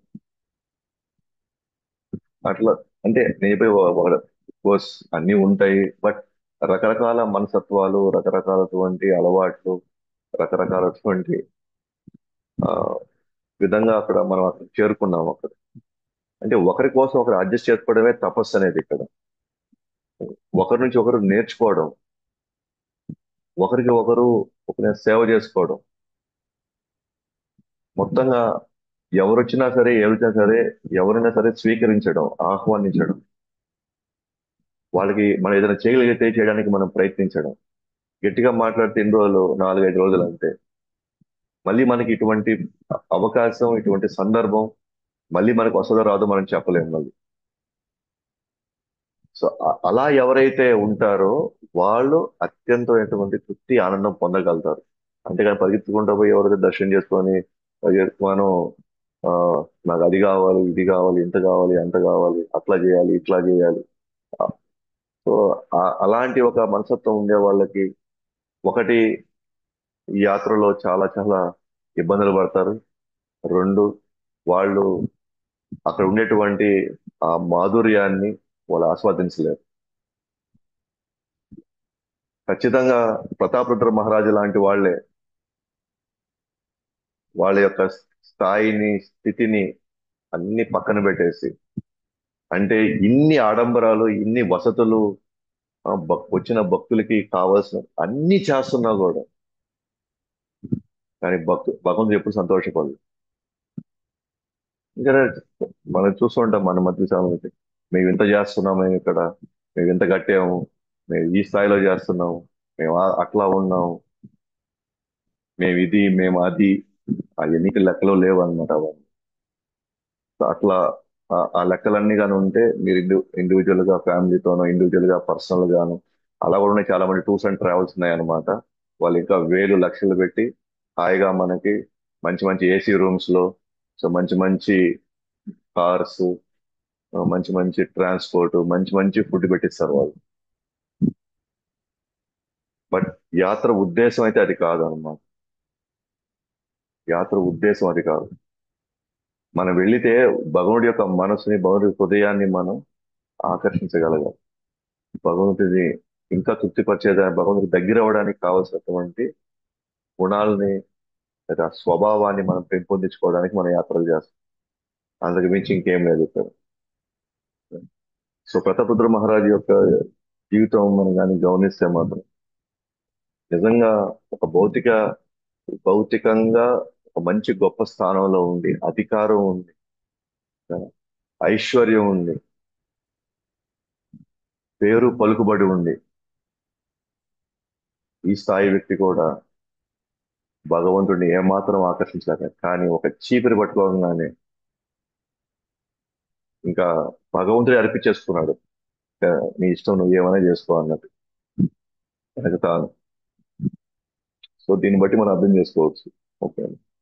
అట్లా అంటే నేను చెప్పే కోర్స్ అన్ని ఉంటాయి బట్ రకరకాల మనసత్వాలు రకరకాలటువంటి అలవాట్లు రకరకాలటువంటి ఆ, విధంగా అక్కడ మనం అక్కడ చేరుకున్నాం అక్కడ అంటే ఒకరి కోసం ఒకరు అడ్జస్ట్ చేసుకోవడమే తపస్సు అనేది ఇక్కడ ఒకరి నుంచి ఒకరు నేర్చుకోవడం ఒకరికి ఒకరు ఒక సేవ చేసుకోవడం మొత్తంగా ఎవరు వచ్చినా సరే ఎవరినా సరే ఎవరైనా సరే స్వీకరించడం ఆహ్వానించడం వాళ్ళకి మనం ఏదైనా చేయగలిగితే చేయడానికి మనం ప్రయత్నించడం గట్టిగా మాట్లాడితే ఎన్ని రోజులు నాలుగైదు రోజులు అంతే మళ్ళీ మనకి ఇటువంటి అవకాశం ఇటువంటి సందర్భం మళ్ళీ మనకు వస్తుందో రాదో మనం చెప్పలేము మళ్ళీ సో అ- అలా ఎవరైతే ఉంటారో వాళ్ళు అత్యంతమైనటువంటి తృప్తి ఆనందం పొందగలుగుతారు అంతేగాని పరిగెత్తుకుంటూ పోయి ఎవరైతే దర్శనం చేసుకొని మనం ఆ, నాకు అది కావాలి ఇది కావాలి ఇంత కావాలి అంత కావాలి అట్లా చేయాలి ఇట్లా చేయాలి సో ఆ- అలాంటి ఒక మనస్తత్వం ఉండే వాళ్ళకి ఒకటి ఈ యాత్రలో చాలా చాలా ఇబ్బందులు పడతారు రెండు వాళ్ళు అక్కడ ఉండేటువంటి ఆ మాధుర్యాన్ని వాళ్ళు ఆస్వాదించలేరు ఖచ్చితంగా ప్రతాపరుద్ర మహారాజు లాంటి వాళ్ళే వాళ్ళ యొక్క స్థాయిని స్థితిని అన్ని పక్కన పెట్టేసి అంటే ఇన్ని ఆడంబరాలు ఇన్ని వసతులు ఆ, భక్- వచ్చిన భక్తులకి కావాల్సిన అన్ని చేస్తున్నా కూడా కానీ భక్తు భగవంతుడు ఎప్పుడు సంతోషపడదు ఇంకా మనం చూస్తుంటాం మన మధ్య సామెత మేము ఇంత చేస్తున్నాం మేము ఇక్కడ మేము ఇంత కట్టాము మేము ఈ స్థాయిలో చేస్తున్నాము మేము ఆ- అట్లా ఉన్నాము మేము ఇది మేము అది ఆ ఎన్నిక లెక్కలో లేవు అనమాట అవన్నీ సో అట్లా ఆ- ఆ లెక్కలన్నీ కానీ ఉంటే మీరు ఇండి ఇండివిజువల్ గా ఫ్యామిలీతోనో ఇండివిజువల్ గా పర్సనల్ గాను అలా కూడా ఉన్నాయి చాలా మంది టూర్స్ అండ్ ట్రావెల్స్ ఉన్నాయి అనమాట వాళ్ళు ఇంకా వేలు లక్షలు పెట్టి హాయిగా మనకి మంచి మంచి ఏసీ రూమ్స్ లో సో మంచి మంచి కార్స్ మంచి మంచి ట్రాన్స్పోర్ట్ మంచి మంచి ఫుడ్ పెట్టిస్తారు వాళ్ళు బట్ యాత్ర ఉద్దేశం అయితే అది కాదు అనమాట యాత్ర ఉద్దేశం అది కాదు మనం వెళితే భగవంతుడి యొక్క మనసుని భగవంతుడి హృదయాన్ని మనం ఆకర్షించగలగాలి భగవంతుడిని ఇంకా తృప్తిపరిచేదా భగవంతుడికి దగ్గర అవ్వడానికి కావాల్సినటువంటి గుణాలని లేదా స్వభావాన్ని మనం పెంపొందించుకోవడానికి మనం యాత్రలు చేస్తాం అందుకు మించి ఇంకేం లేదు ఇక్కడ సో ప్రతాపరుద్ర మహారాజు యొక్క జీవితం మనం కానీ గమనిస్తే మాత్రం నిజంగా ఒక భౌతిక భౌతికంగా ఒక మంచి గొప్ప స్థానంలో ఉంది అధికారం ఉంది ఐశ్వర్యం ఉంది పేరు పలుకుబడి ఉంది ఈ స్థాయి వ్యక్తి కూడా భగవంతుడిని ఏమాత్రం ఆకర్షించలేక కానీ ఒక చీపిరి పట్టుకోగానే ఇంకా భగవంతుడే అర్పించేసుకున్నాడు ఇంకా నీ ఇష్టం నువ్వు ఏమైనా చేసుకో అన్నట్టు వెనక తాను సో దీన్ని బట్టి మనం అర్థం చేసుకోవచ్చు ఓకే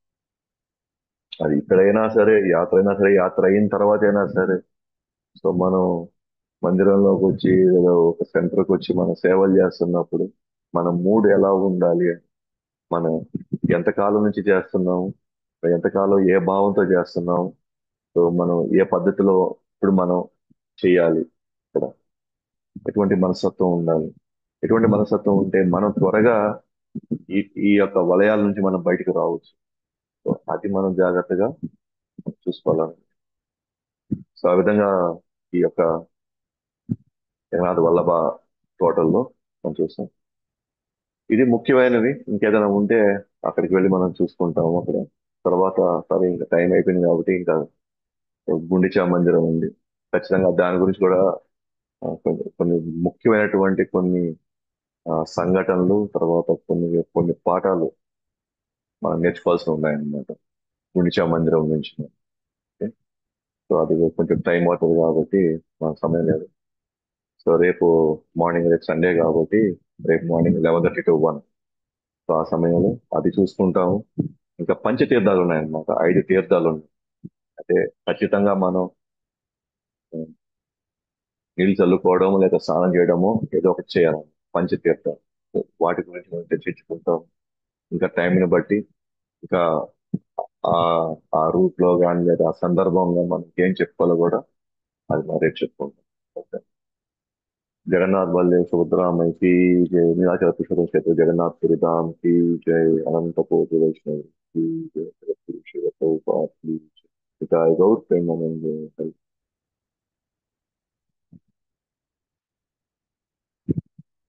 అది ఇక్కడైనా సరే యాత్ర అయినా సరే యాత్ర అయిన తర్వాత అయినా సరే సో మనం మందిరంలోకి వచ్చి ఏదో ఒక సెంటర్కి వచ్చి మనం సేవలు చేస్తున్నప్పుడు మన మూడ్ ఎలా ఉండాలి మనం ఎంతకాలం నుంచి చేస్తున్నాము ఎంతకాలం ఏ భావంతో చేస్తున్నాము సో మనం ఏ పద్ధతిలో ఇప్పుడు మనం చేయాలి ఇక్కడ ఎటువంటి మనస్తత్వం ఉండాలి ఎటువంటి మనస్తత్వం ఉంటే మనం త్వరగా ఈ ఈ యొక్క వలయాల నుంచి మనం బయటకు రావచ్చు సో అది మనం జాగ్రత్తగా చూసుకోవాలి సో ఆ విధంగా ఈ యొక్క జగన్నాథ్ వల్లభ తోటల్లో మనం చూస్తాం ఇది ముఖ్యమైనవి ఇంకేదైనా ఉంటే అక్కడికి వెళ్ళి మనం చూసుకుంటాము అక్కడ తర్వాత సరే ఇంకా టైం అయిపోయింది కాబట్టి ఇంకా గుండిచా మందిరం ఉంది ఖచ్చితంగా దాని గురించి కూడా ఆ, కొన్ని కొన్ని ముఖ్యమైనటువంటి కొన్ని ఆ, సంఘటనలు తర్వాత కొన్ని కొన్ని పాఠాలు మనం నేర్చుకోవాల్సి ఉన్నాయన్నమాట గుండిచా మందిరం నుంచి ఓకే? సో అది కొంచెం టైం అవుతుంది కాబట్టి మన సమయం లేదు సో రేపు మార్నింగ్ రేపు సండే కాబట్టి రేపు morning eleven thirty to one so ఆ సమయంలో అది చూసుకుంటాము ఇంకా పంచతీర్థాలు ఉన్నాయన్నమాట ఐదు తీర్థాలు ఉన్నాయి అంటే ఖచ్చితంగా మనం ఆ, నీళ్ళు చల్లుకోవడం లేదా స్నానం చేయడము ఏదో ఒకటి చేయాలి పంచతీర్థం సో వాటి గురించి మనం చర్చించుకుంటాం ఇంకా టైంని బట్టి ఇంకా ఆ ఆ రూట్ లో కానీ లేదా ఆ సందర్భంలో మనం ఏం చెప్పుకోవాలో కూడా అది మనం రేపు చెప్పుకుంటాం ఓకే जगन्नाथ बलदेव सुभद्रा मई की जय नीलाचल पुरुषोत्तम क्षेत्र जगन्नाथ पुरी धाम की जय अनंत कोटि वैष्णव की जय जगत गुरु शिव प्रभुपाद की जय गौर प्रेमानंद